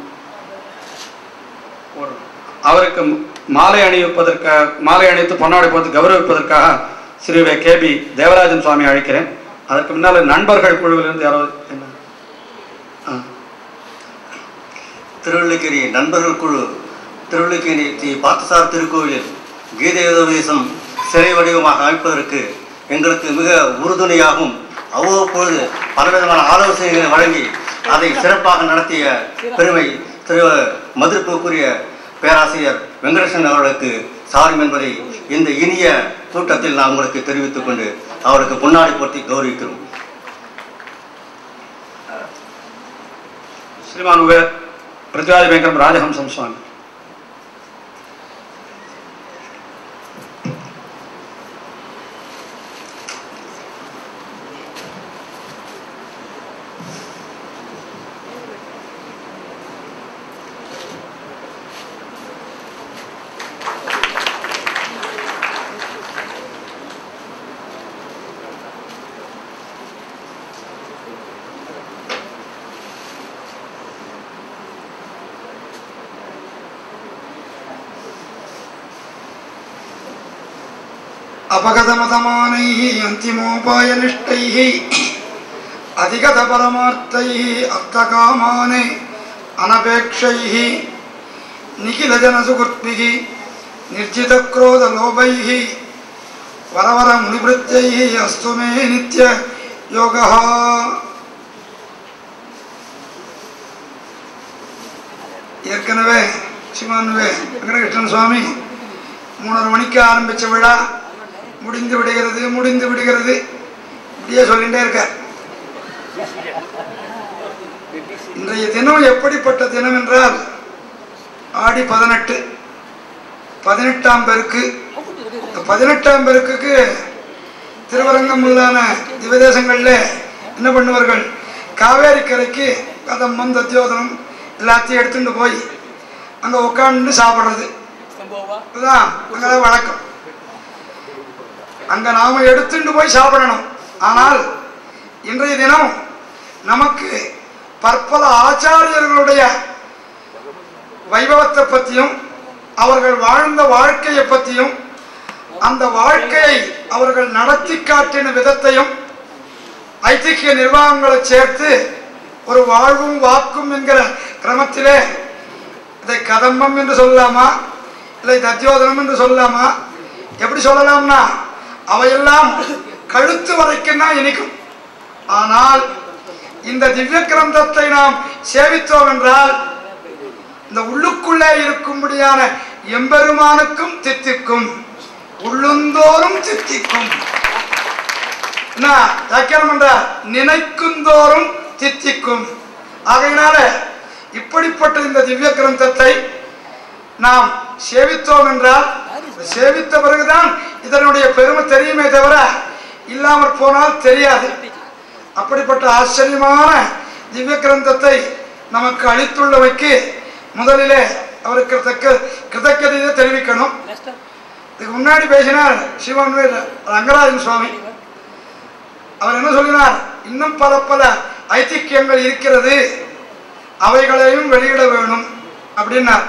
ஒரு- அவருக்கு ம- மாலை அணிவிப்பதற்காக மாலை அணிவித்து பொன்னாடை போட்டு கௌரவிப்பதற்காக ஸ்ரீ வே கேபி தேவராஜன் சுவாமி அழைக்கிறேன் அதற்கு முன்னால் நண்பர்கள் குழுவிலிருந்து யாராவது என்ன ஆ திருவள்ளிக்கேணி நண்பர்கள் குழு திருவள்ளிக்கேணி ஸ்ரீ பார்த்தசார் திருக்கோவிலில் கீதை உபதேசம் சிறை வடிவமாக அமைப்பதற்கு எங்களுக்கு மிக உறுதுணையாகவும் அவ்வப்பொழுது பலவிதமான ஆலோசனைகளை வழங்கி அதை சிறப்பாக நடத்திய பெருமை திரு மதிப்புக்குரிய பேராசிரியர் வெங்கடேசன் அவர்களுக்கு சாரும் என்பதை இந்த இனிய கூட்டத்தில் நான் உங்களுக்கு தெரிவித்துக் கொண்டு அவருக்கு பொன்னாடி போர்த்தி கௌரவிக்கிறோம் ಶ್ರೀಮಾನ್ ಉವೆ ಪ್ರತಿವಾದಿ ವೆಂಕಟಂ ರಾಜಹಂಸಂ ಸ್ವಾಮಿ अपगतमतमानैः अन्तिमोपायनिष्ठैः अधिगतपरमार्थैः अर्थकामान् अनपेक्षैः निखिलजनसुकृत्भिः निर्जितक्रोधलोभैः वरवरमुनिवृत्तैः अस्तु मे नित्ययोगः ஏற்கனவே சிவானுவே வெங்கடகிருஷ்ணன் சுவாமி மூணரை மணிக்கு ஆரம்பித்த விழா முடிந்து விடுகிறது முடிந்து விடுகிறது இப்படியே சொல்லிகிட்டே இருக்கார் இன்றைய தினம் எப்படிப்பட்ட தினம் என்றால் ஆடி பதினெட்டு பதினெட்டாம் பெருக்கு இந்த பதினெட்டாம் பெருக்குக்கு திருவரங்கம் முதலான திவதேசங்களில் என்ன பண்ணுவார்கள் காவேரி கரைக்கு கதம்பம் தத்தியோதனம் எல்லாத்தையும் எடுத்துட்டு போய் அங்கே உட்காந்து சாப்பிட்றது இதுதான் அங்கே வழக்கம் அங்க நாம எடுத்துட்டு போய் சாப்பிடணும் ஆனால் இன்றைய தினம் நமக்கு பற்பல ஆச்சாரியர்களுடைய வைபவத்தை பற்றியும் அவர்கள் வாழ்ந்த வாழ்க்கையை பற்றியும் அந்த வாழ்க்கையை அவர்கள் நடத்தி காட்டின விதத்தையும் ஐதிஹ்ய நிர்வாகங்களை சேர்த்து ஒரு வாழ்வும் வாக்கும் என்கிற கிரமத்திலே இதை கதம்பம் என்று சொல்லலாமா இல்லை தத்யோதனம் என்று சொல்லலாமா எப்படி சொல்லலாம்னா அவையெல்லாம் கழுத்து வரைக்கும் தான் இனிக்கும் ஆனால் இந்த திவ்ய கிரந்தத்தை நாம் சேவித்தோம் என்றால் இந்த உள்ளுக்குள்ளே இருக்கும்படியான எம்பெருமானுக்கும் தித்திக்கும் உள்ளுந்தோறும் தித்திக்கும் என்ன வியாக்கியானம் பண்ற நினைக்குந்தோறும் தித்திக்கும் ஆகையினால இப்படிப்பட்ட இந்த திவ்ய கிரந்தத்தை நாம் சேவித்தோம் என்றால் சேவித்த பிறகுதான் இதனுடைய பெருமை தெரியுமே தவிர இல்லாமற் போனால் தெரியாது அப்படிப்பட்ட ஆச்சரியமான திவ்ய கிரந்தத்தை நமக்கு அளித்துள்ளவைக்கு முதலிலே அவருக்கு தக்க கிருதজ্ঞதையை தெரிவிக்கணும் இதுக்கு முன்னாடி பேசினார் சிவன் ரங்கராஜன் சுவாமி அவர் என்ன சொல்லினார் இன்னும் பல பல ஐதிக்கியங்கள் இருக்கிறது அவைகளையும் வெளியிட வேணும் அப்படின்னார்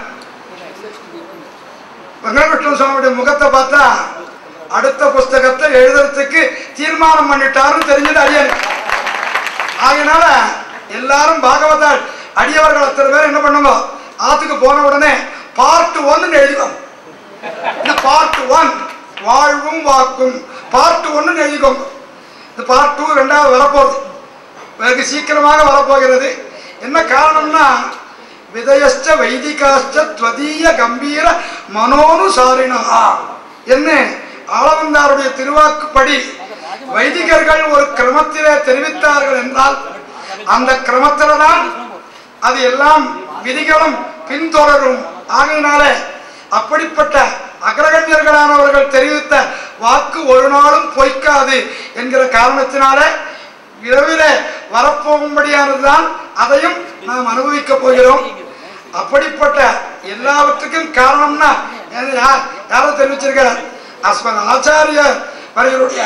வெங்கடகிருஷ்ண சுவாமியுடைய முகத்தை பார்த்தா அடுத்த புஸ்தகத்தை எழுதுறதுக்கு தீர்மானம் பண்ணிட்டாருன்னு தெரிஞ்சது அடியன் ஆகையினால எல்லாரும் பாகவதால் அடியவர்கள் அத்தனை பேர் என்ன பண்ணுங்க ஆத்துக்கு போன உடனே பார்ட் ஒன்னு எழுதிக்கோங்க இந்த பார்ட் ஒன் வாழ்வும் வாக்கும் பார்ட் ஒன்னு எழுதிக்கோங்க இந்த பார்ட் டூ ரெண்டாவது வரப்போகுது வெகு சீக்கிரமாக வரப்போகிறது என்ன காரணம்னா விதயஸ்ட வைதிகாஸ்ட துவதீய கம்பீர மனோனுசாரினா என்ன ஆளவந்தாருடைய திருவாக்குப்படி வைதிகர்கள் ஒரு கிரமத்திலே தெரிவித்தார்கள் என்றால் அந்த கிரமத்தில தான் அது எல்லாம் விதிகளும் பின்தொடரும் ஆகையினாலே அப்படிப்பட்ட அக்ரகண்யர்களானவர்கள் தெரிவித்த வாக்கு ஒரு நாளும் பொய்க்காது என்கிற காரணத்தினாலே விரைவிலே வரப்போகும்படியானதுதான் அதையும் நாம் அனுபவிக்க போகிறோம் அப்படிப்பட்ட எல்லாவற்றுக்கும் காரணம்னா ஏன் யார் யாரோ தெரிவிச்சிருக்கிறார் அஸ்மத் ஆச்சாரிய வரைகளுடைய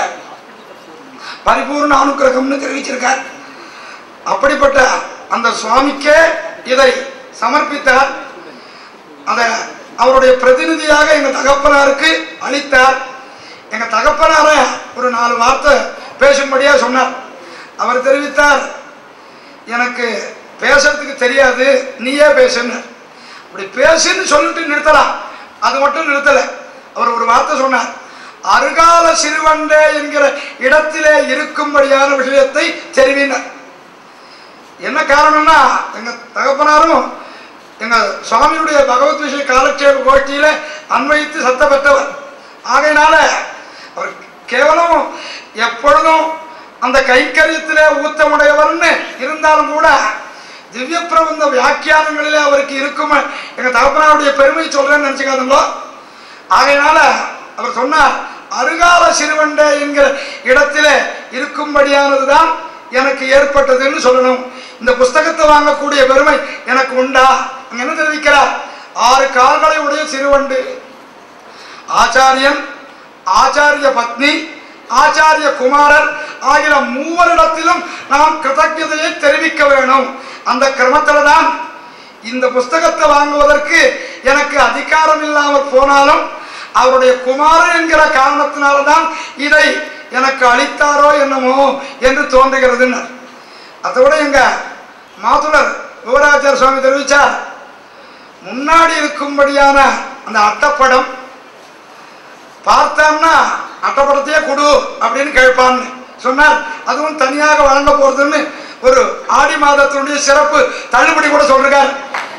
பரிபூர்ண அனுக்கிரகம்னு தெரிவிச்சிருக்கார் அப்படிப்பட்ட அந்த சுவாமிக்கே இதை சமர்ப்பித்தார் அத அவருடைய பிரதிநிதியாக எங்க தகப்பனாருக்கு அளித்தார் எங்க தகப்பனார ஒரு நாலு வார்த்தை பேசும்படியா சொன்னார் அவர் தெரிவித்தார் எனக்கு பேசுறதுக்கு தெரியாது நீயே பேசுன்னு அப்படி பேசுன்னு சொல்லிட்டு நிறுத்தலாம் அது மட்டும் நிறுத்தல அவர் ஒரு வார்த்தை சொன்னார் அருகால சிறுவண்டே என்கிற இடத்திலே இருக்கும்படியான விஷயத்தை தெரிவினார் என்ன காரணம்னா எங்க தகப்பனாரும் எங்க சுவாமியுடைய பகவத் விஷய காலட்சேப கோஷ்டியில அன்வைத்து சத்த பெற்றவர் ஆகையினால அவர் கேவலம் எப்பொழுதும் அந்த கைங்கரியத்திலே ஊத்தமுடையவர்னு இருந்தாலும் கூட திவ்ய பிரபந்த வியாக்கியானங்களிலே அவருக்கு இருக்கும் எங்க தகப்பனாருடைய பெருமை சொல்றேன்னு நினைச்சுக்காதுங்களோ ஆகையினால அவர் சொன்னார் அருகால சிறுவண்டே என்கிற இடத்திலே இருக்கும்படியானதுதான் எனக்கு ஏற்பட்டதுன்னு சொல்லணும் இந்த புஸ்தகத்தை வாங்கக்கூடிய பெருமை எனக்கு உண்டா அங்க என்ன தெரிவிக்கிறார் ஆறு கால்களை உடைய சிறுவண்டு ஆச்சாரியன் ஆச்சாரிய பத்னி ஆச்சாரிய குமாரர் ஆகிய மூவரிடத்திலும் நாம் கிருதஜதையை தெரிவிக்க வேணும் அந்த கிரமத்துல தான் இந்த புஸ்தகத்தை வாங்குவதற்கு எனக்கு அதிகாரம் இல்லாமல் போனாலும் அவருடைய குமாரன் என்கிற காரணத்தினால்தான் இதை எனக்கு அளித்தாரோ என்னமோ என்று தோன்றுகிறதுன்னு அதோட எங்க மாதுளர் யுவராஜர் சுவாமி தெரிவிச்சார் முன்னாடி இருக்கும்படியான அந்த அட்டப்படம் பார்த்தான்னா அட்டப்படத்தையே கொடு அப்படின்னு கேட்பான்னு சொன்னார் அதுவும் தனியாக வழங்க போறதுன்னு ஒரு ஆடி மாதத்தினுடைய சிறப்பு தள்ளுபடி கூட சொல்றார்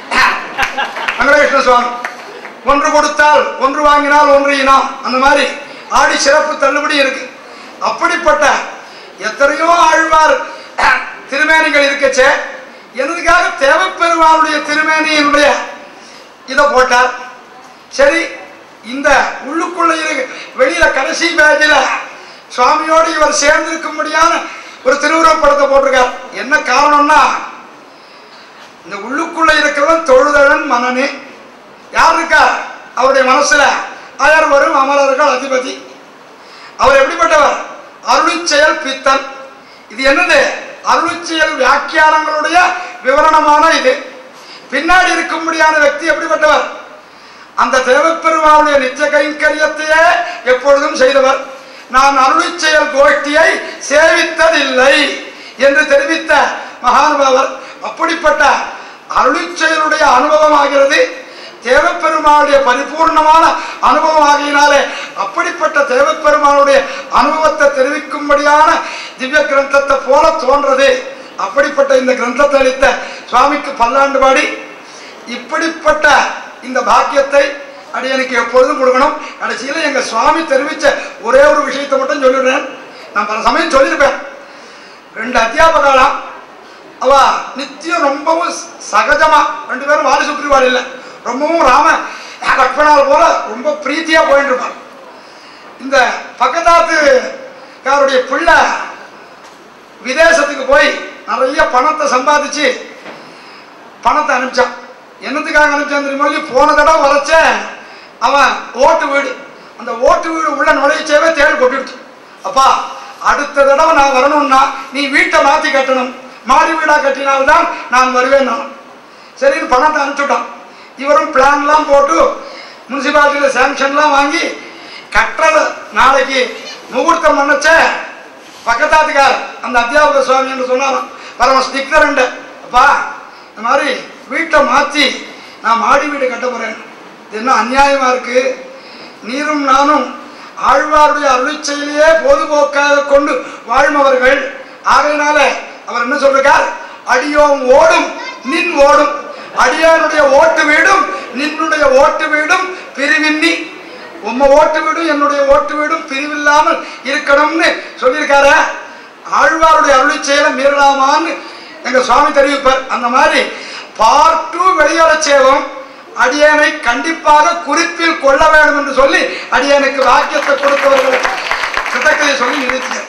வெங்கடகிருஷ்ண சுவாமி ஒன்று கொடுத்தால் ஒன்று வாங்கினால் ஒன்று இனம் அந்த மாதிரி ஆடி சிறப்பு தள்ளுபடி இருக்கு அப்படிப்பட்ட எத்தனையோ ஆழ்வார் திருமேனிகள் இருக்கச்சே எனதுக்காக தேவப்பெருமானுடைய திருமேனியினுடைய இதை போட்டார் சரி இந்த உள்ளுக்குள்ள இருக்கு வெளியில கடைசி பேஜில் சுவாமியோடு இவர் சேர்ந்திருக்கும்படியான ஒரு திருவுருவப்படத்தை போட்டிருக்கார் என்ன காரணம்னா இந்த உள்ளுக்குள்ள இருக்கிறவன் தொழுதழன் மனனே யார் இருக்கா அவருடைய மனசுல அயர் வரும் அமரர்கள் அதிபதி அவர் எப்படிப்பட்டவர் அருளிச் செயல் பித்தன் இது என்னது அருளிச் செயல் வியாக்கியானங்களுடைய விவரணமான இது பின்னாடி இருக்கும்படியான వ్యక్తి எப்படிப்பட்டவர் அந்த தேவப்பெருமாவுடைய நித்திய கைங்கரியத்தையே எப்பொழுதும் செய்தவர் நான் அருளிச் செயல் கோஷ்டியை சேவித்ததில்லை என்று தெரிவித்த மகானுபாவர் அப்படிப்பட்ட அருளிச் செயலுடைய அனுபவம் ஆகிறது தேவப்பெருமானுடைய பரிபூர்ணமான அனுபவம் ஆகியினாலே அப்படிப்பட்ட தேவப்பெருமானுடைய அனுபவத்தை தெரிவிக்கும்படியான திவ்ய கிரந்தத்தை போல தோன்றது அப்படிப்பட்ட இந்த கிரந்தத்தை அளித்த சுவாமிக்கு பல்லாண்டு பாடி இப்படிப்பட்ட இந்த பாக்கியத்தை அடியனுக்கு எப்பொழுதும் கொடுக்கணும் கடைசியில் எங்க சுவாமி தெரிவிச்ச ஒரே ஒரு விஷயத்தை மட்டும் சொல்லிடுறேன் நான் பல சமயம் சொல்லியிருப்பேன் ரெண்டு அத்தியாபகாலம் அவ நித்தியம் ரொம்பவும் சகஜமா ரெண்டு பேரும் வாரி சுக்ரிவாள் இல்லை ரொம்பவும் ராம லக்ஷ்மணால் போல ரொம்ப பிரீத்தியா போயிட்டு இருப்பான் இந்த பக்கத்தாத்துக்காருடைய பிள்ளை விதேசத்துக்கு போய் நிறைய பணத்தை சம்பாதிச்சு பணத்தை அனுப்பிச்சான் என்னத்துக்காக அனுப்பிச்சான் தெரியுமா இல்லையா? போன தடவை வரைச்ச அவன் ஓட்டு வீடு அந்த ஓட்டு வீடு உள்ள நுழைச்சவே தேள் கொட்டிடுச்சு அப்பா அடுத்த தடவை நான் வரணும்னா நீ வீட்டை மாற்றி கட்டணும் மாடி வீடா கட்டினால்தான் நான் வருவேன் நான் சரின்னு பணத்தை அனுப்பிச்சுட்டான் இவரும் பிளான்லாம் போட்டு முனிசிபாலிட்டியில் சேங்ஷன்லாம் வாங்கி கட்டுறது நாளைக்கு முகூர்த்தம் பண்ணச்ச பக்கத்தாத்துக்கார் அந்த அத்தியாபக சுவாமி என்று சொன்னாராம் பரம ஸ்டிக்கரண்டு அப்பா இந்த மாதிரி வீட்டை மாற்றி நான் மாடி வீடு கட்ட போகிறேன் இது என்ன அநியாயமாக இருக்குது நீரும் நானும் ஆழ்வாருடைய அருளிச் செயலையே பொதுபோக்காக கொண்டு வாழ்மவர்கள் ஆகையினால அவர் என்ன சொல்றார் அடியோம் ஓடும் நின் ஓடும் அடியானுடைய ஓட்டு வீடும் நின்னுடைய ஓட்டு வீடும் பிரிவின்னி உம்ம ஓட்டு வீடும் என்னுடைய ஓட்டு வீடும் பிரிவில்லாமல் இருக்கணும்னு சொல்லியிருக்காரு ஆழ்வாருடைய அருளிச் செயலை மீறலாமான்னு எங்க சுவாமி தெரிவிப்பார் அந்த மாதிரி பார்ட் டூ வெளியோர சேவம் அடியனை கண்டிப்பாக குறிப்பில் கொள்ள வேண்டும் என்று சொல்லி அடியனுக்கு வாக்கியத்தை கொடுத்தவர்கள் கிருத்தக்கதை சொல்லி நிறுத்தினர்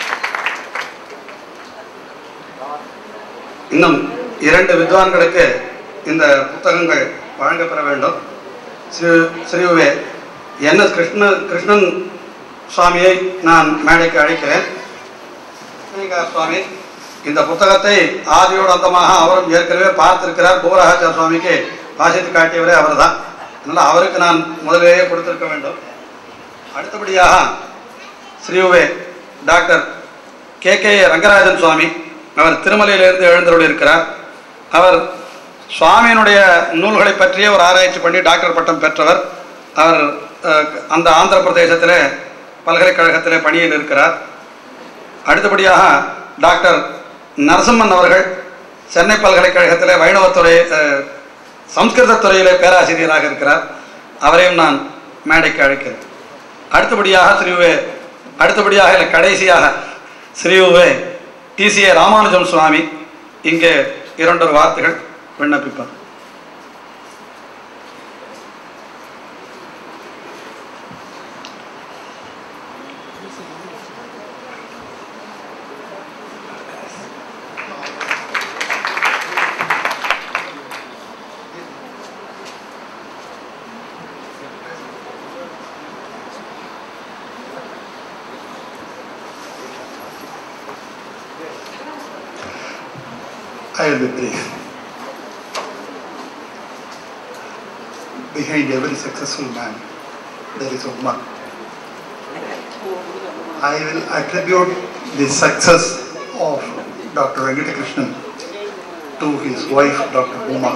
இன்னும் இரண்டு வித்வான்களுக்கு இந்த புத்தகங்கள் வழங்கப்பெற வேண்டும் ஸ்ரீ ஸ்ரீவே என் எஸ் கிருஷ்ண கிருஷ்ணன் சுவாமியை நான் மேடைக்கு அழைக்கிறேன் நீங்க சுவாமி இந்த புத்தகத்தை ஆதியோடு அந்தமாக அவரும் ஏற்கனவே பார்த்திருக்கிறார் பூரகாச்சார சுவாமிக்கு வாசித்து காட்டியவரே அவர்தான் அதனால் அவருக்கு நான் முதலிலேயே கொடுத்திருக்க வேண்டும் அடுத்தபடியாக ஸ்ரீவே doctor K K Rangarajan Swami அவர் திருமலையிலிருந்து எழுந்தருள் இருக்கிறார் அவர் சுவாமியினுடைய நூல்களை பற்றிய ஒரு ஆராய்ச்சி பண்ணி டாக்டர் பட்டம் பெற்றவர் அவர் அஹ், அந்த ஆந்திர பிரதேசத்தில் பல்கலைக்கழகத்திலே பணியில் இருக்கிறார் அடுத்தபடியாக டாக்டர் நரசிம்மன் அவர்கள் சென்னை பல்கலைக்கழகத்திலே வைணவத்துறை அஹ், சம்ஸ்கிருதத் துறையிலே பேராசிரியராக இருக்கிறார் அவரையும் நான் மேடைக்கு அழைக்கிறேன் அடுத்தபடியாக ஸ்ரீவே அடுத்தபடியாக இல்லை கடைசியாக ஸ்ரீவே டிசிஏ ராமானுஜம் சுவாமி இங்கே இரண்டொரு வார்த்தைகள் விண்ணப்பிப்பார் I will be brief. Behind every successful man, there is a woman. I will attribute the success of Dr. Venkatakrishnan to his wife, Dr. Uma.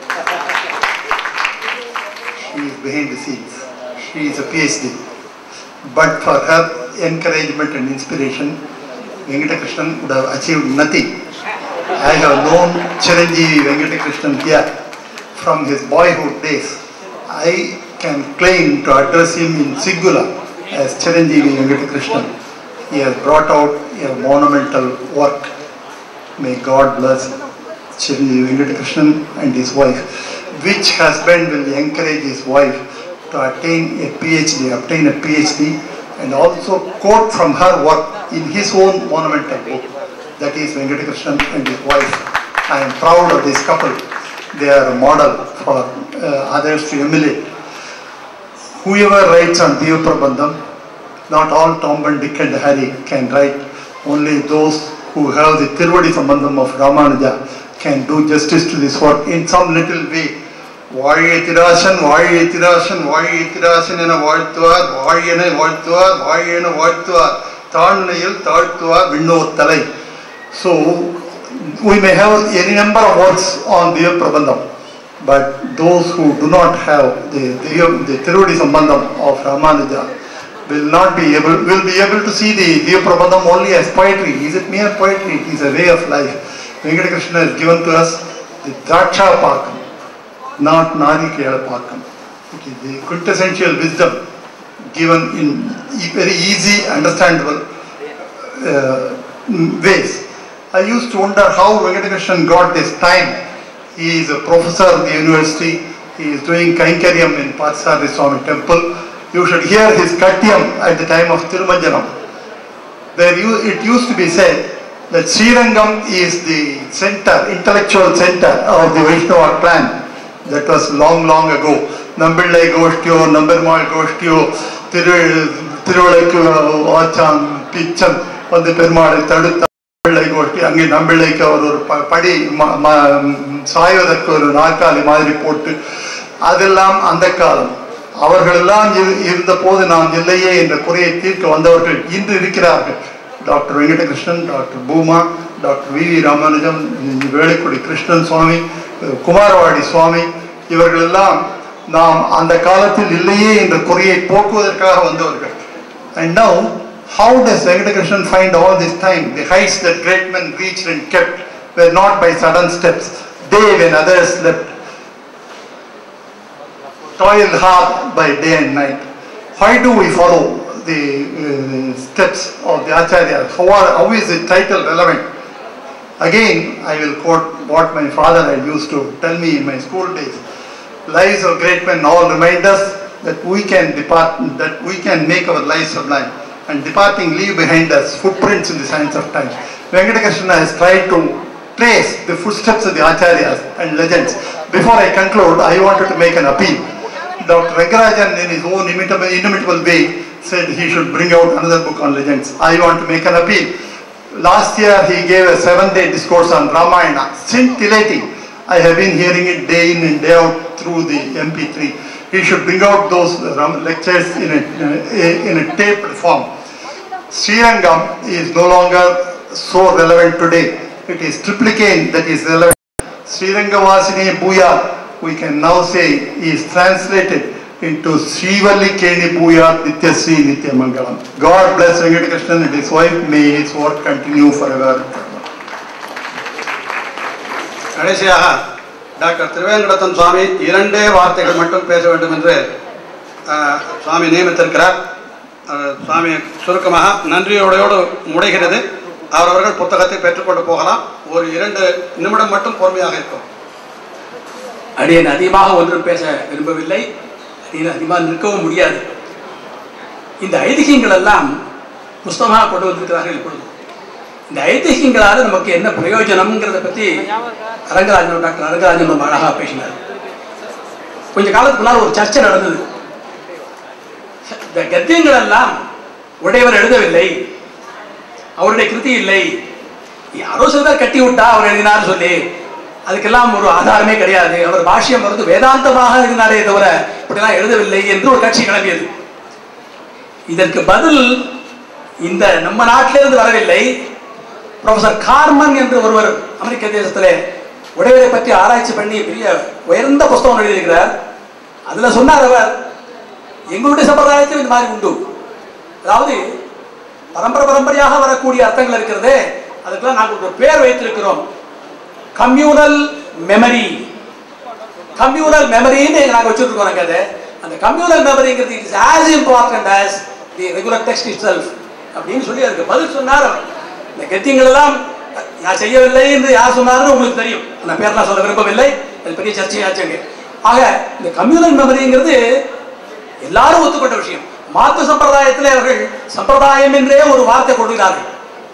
She is behind the scenes. She is a PhD. But for her encouragement and inspiration, Venkatakrishnan would have achieved nothing. I have known Chiranjeevi Venkatakrishnan here from his boyhood days. I can claim to address him in singular as Chiranjeevi Venkatakrishnan. He has brought out a monumental work. May God bless Chiranjeevi Venkatakrishnan and his wife. Which husband will encourage his wife to attain a PhD, obtain a PhD, and also quote from her work in his own monumental book? That is Venkatakrishnan and his wife. I am proud of this couple. They are a model for uh, others to emulate. Whoever writes on Diva Prabandham, not all Tom and Dick and Harry can write. Only those who have the Tiruvadi Sambandham of Ramanuja can do justice to this work in some little way. வாழிய திராசன் வாழிய திராசன் வாழிய திராசன் என வாழ்த்துவார் வாழியன வாழ்த்துவார் வாழியன வாழ்த்துவார் தாழ்நிலையில் தாழ்த்துவார் விண்ணோர் தலை So we may have any number of works on Diva Prabandham, but those who do not have the, the, the Tiruvadi Sambandham of Ramanuja will not be able, will be able to see the Diva Prabandham only as poetry. Is it mere poetry? It is a way of life. Venkatakrishna has given to us the Draksha Pakam, not Narikela Pakam. It is the quintessential wisdom given in e- very easy, understandable uh, mm, ways. I used to wonder how Venkatakrishnan got this time. He is a professor at the university. He is doing Kainkaryam in Patsari Swami temple. You should hear his Katyam at the time of Tirumanjanam. There you, it used to be said that Srirangam is the center, intellectual center of the Vaishnava clan. That was long, long ago. Nambillai Goshtyo, Nambermal Goshtyo, திருவிளக்கு ஆச்சான் பிச்சன் வந்து பெருமாளை தடுத்த பிள்ளை கோஷ்டி அங்கே நம்பிள்ளைக்கு அவர் ஒரு ப- படி ம- ம- சாய்வதற்கு ஒரு நாற்காலி மாதிரி போட்டு அதெல்லாம் அந்த காலம் அவர்களெல்லாம் இரு- இருந்த போது நாம் இல்லையே என்ற குறையை தீர்க்க வந்தவர்கள் இன்று இருக்கிறார்கள் doctor Venkatakrishnan doctor Bhuma doctor V V Ramanujam Velukkudi Krishnan Swami Kumaravadi Swami இவர்களெல்லாம் நாம் அந்த காலத்தில் இல்லையே என்ற குறையை போக்குவதற்காக வந்தவர்கள் And now, how does Venkatakrishnan find all this time? The heights that great men reached and kept were not by sudden steps. They, when others slept, toiled hard by day and night. Why do we follow the uh, steps of the Acharyas? How, are, how is the title relevant? Again, I will quote what my father had used to tell me in my school days. Lives of great men all remind us that we can depart, that we can make our lives sublime. And departing, leave behind us footprints in the sands of time. Venkatakrishna has tried to trace the footsteps of the Acharyas and legends. Before I conclude, I wanted to make an appeal. Dr. Rangarajan, in his own inimitable, inimitable way, said he should bring out another book on legends. I want to make an appeal. Last year, he gave a seven-day discourse on Ramayana, scintillating. I have been hearing it day in and day out through the MP3. He should bring out those Ram- lectures in a, in a taped form. Srirangam is no longer so relevant today. It is triplicane that is relevant. Srirangavasini Bhuya, we can now say, is translated into Srivalli Keni Bhuya Nityasri Nityamangalam. God bless Venkatakrishnan and his wife. May his work continue forever. கடைசியாக doctor Thiruvenkatathan Swami இரண்டே வார்த்தைகள் மட்டும் பேச வேண்டும் என்று அஹ், சுவாமி நியமித்திருக்கிறார் அஹ், சுவாமி சுருக்கமாக நன்றியோடையோடு முடைகிறது அவரவர்கள் புத்தகத்தை பெற்றுக்கொண்டு போகலாம் ஒரு இரண்டு நிமிடம் மட்டும் பொறுமையாக இருக்கும் அடியன் அதிகமாக ஒன்றும் பேச விரும்பவில்லை அடியன் அதிகமாக நிற்கவும் முடியாது இந்த ஐதிகங்கள் எல்லாம் புஸ்தகமாக கொண்டு வந்திருக்கிறார்கள் இப்பொழுது இந்த ஐதிகங்களால் நமக்கு என்ன பிரயோஜனம்ங்கிறத பற்றி அரங்கராஜன் டாக்டர் அரங்கராஜன் ரொம்ப அழகாக பேசினார் கொஞ்ச காலத்துக்கு முன்னால் ஒரு சர்ச்சை நடந்தது இந்த கத்தியங்கள் எல்லாம் உடையவர் எழுதவில்லை அவருடைய கிருதி இல்லை யாரோ சில பேர் கட்டி விட்டா அவர் எழுதினார் சொல்லி அதுக்கெல்லாம் ஒரு ஆதாரமே கிடையாது அவர் பாஷ்யம் வந்து வேதாந்தமாக எழுதினாரே தவிர இப்படிலாம் எழுதவில்லை என்று ஒரு கட்சி கிளம்பியது இதற்கு பதில் இந்த நம்ம நாட்டிலிருந்து வரவில்லை ப்ரொஃபசர் கார்மன் என்று ஒருவர் அமெரிக்க தேசத்திலே உடையவரை பற்றி ஆராய்ச்சி பண்ணி பெரிய உயர்ந்த புஸ்தகம் எழுதியிருக்கிறார் அதுல சொன்னார் அவர் எங்களுடைய சம்பிரதாயத்தில் இந்த மாதிரி உண்டு அதாவது பரம்பரை பரம்பரையாக வரக்கூடிய அர்த்தங்கள் இருக்கிறதே அதுக்கெல்லாம் நாங்கள் ஒரு பேர் வைத்திருக்கிறோம் கம்யூனல் மெமரி கம்யூனல் மெமரின்னு நாங்கள் வச்சுருக்கோம் நாங்கள் அதை அந்த கம்யூனல் மெமரிங்கிறது it is as important as the regular text itself அப்படின்னு சொல்லி அதுக்கு பதில் சொன்னார் அவர். இந்த கெத்தியங்கள் எல்லாம் நான் செய்யவில்லை என்று யார் சொன்னாருன்னு உங்களுக்கு தெரியும் நான் பேர்லாம் சொல்ல விரும்பவில்லை அது பெரிய சர்ச்சையாச்சுங்க ஆக இந்த கம்யூனல் மெமரிங்கிறது எல்லாரும் ஒத்துக்கொண்ட விஷயம் மாத்து சம்பிரதாயத்திலே அவர்கள் சம்பிரதாயம் என்றே ஒரு வார்த்தை கொடுக்கிறார்கள்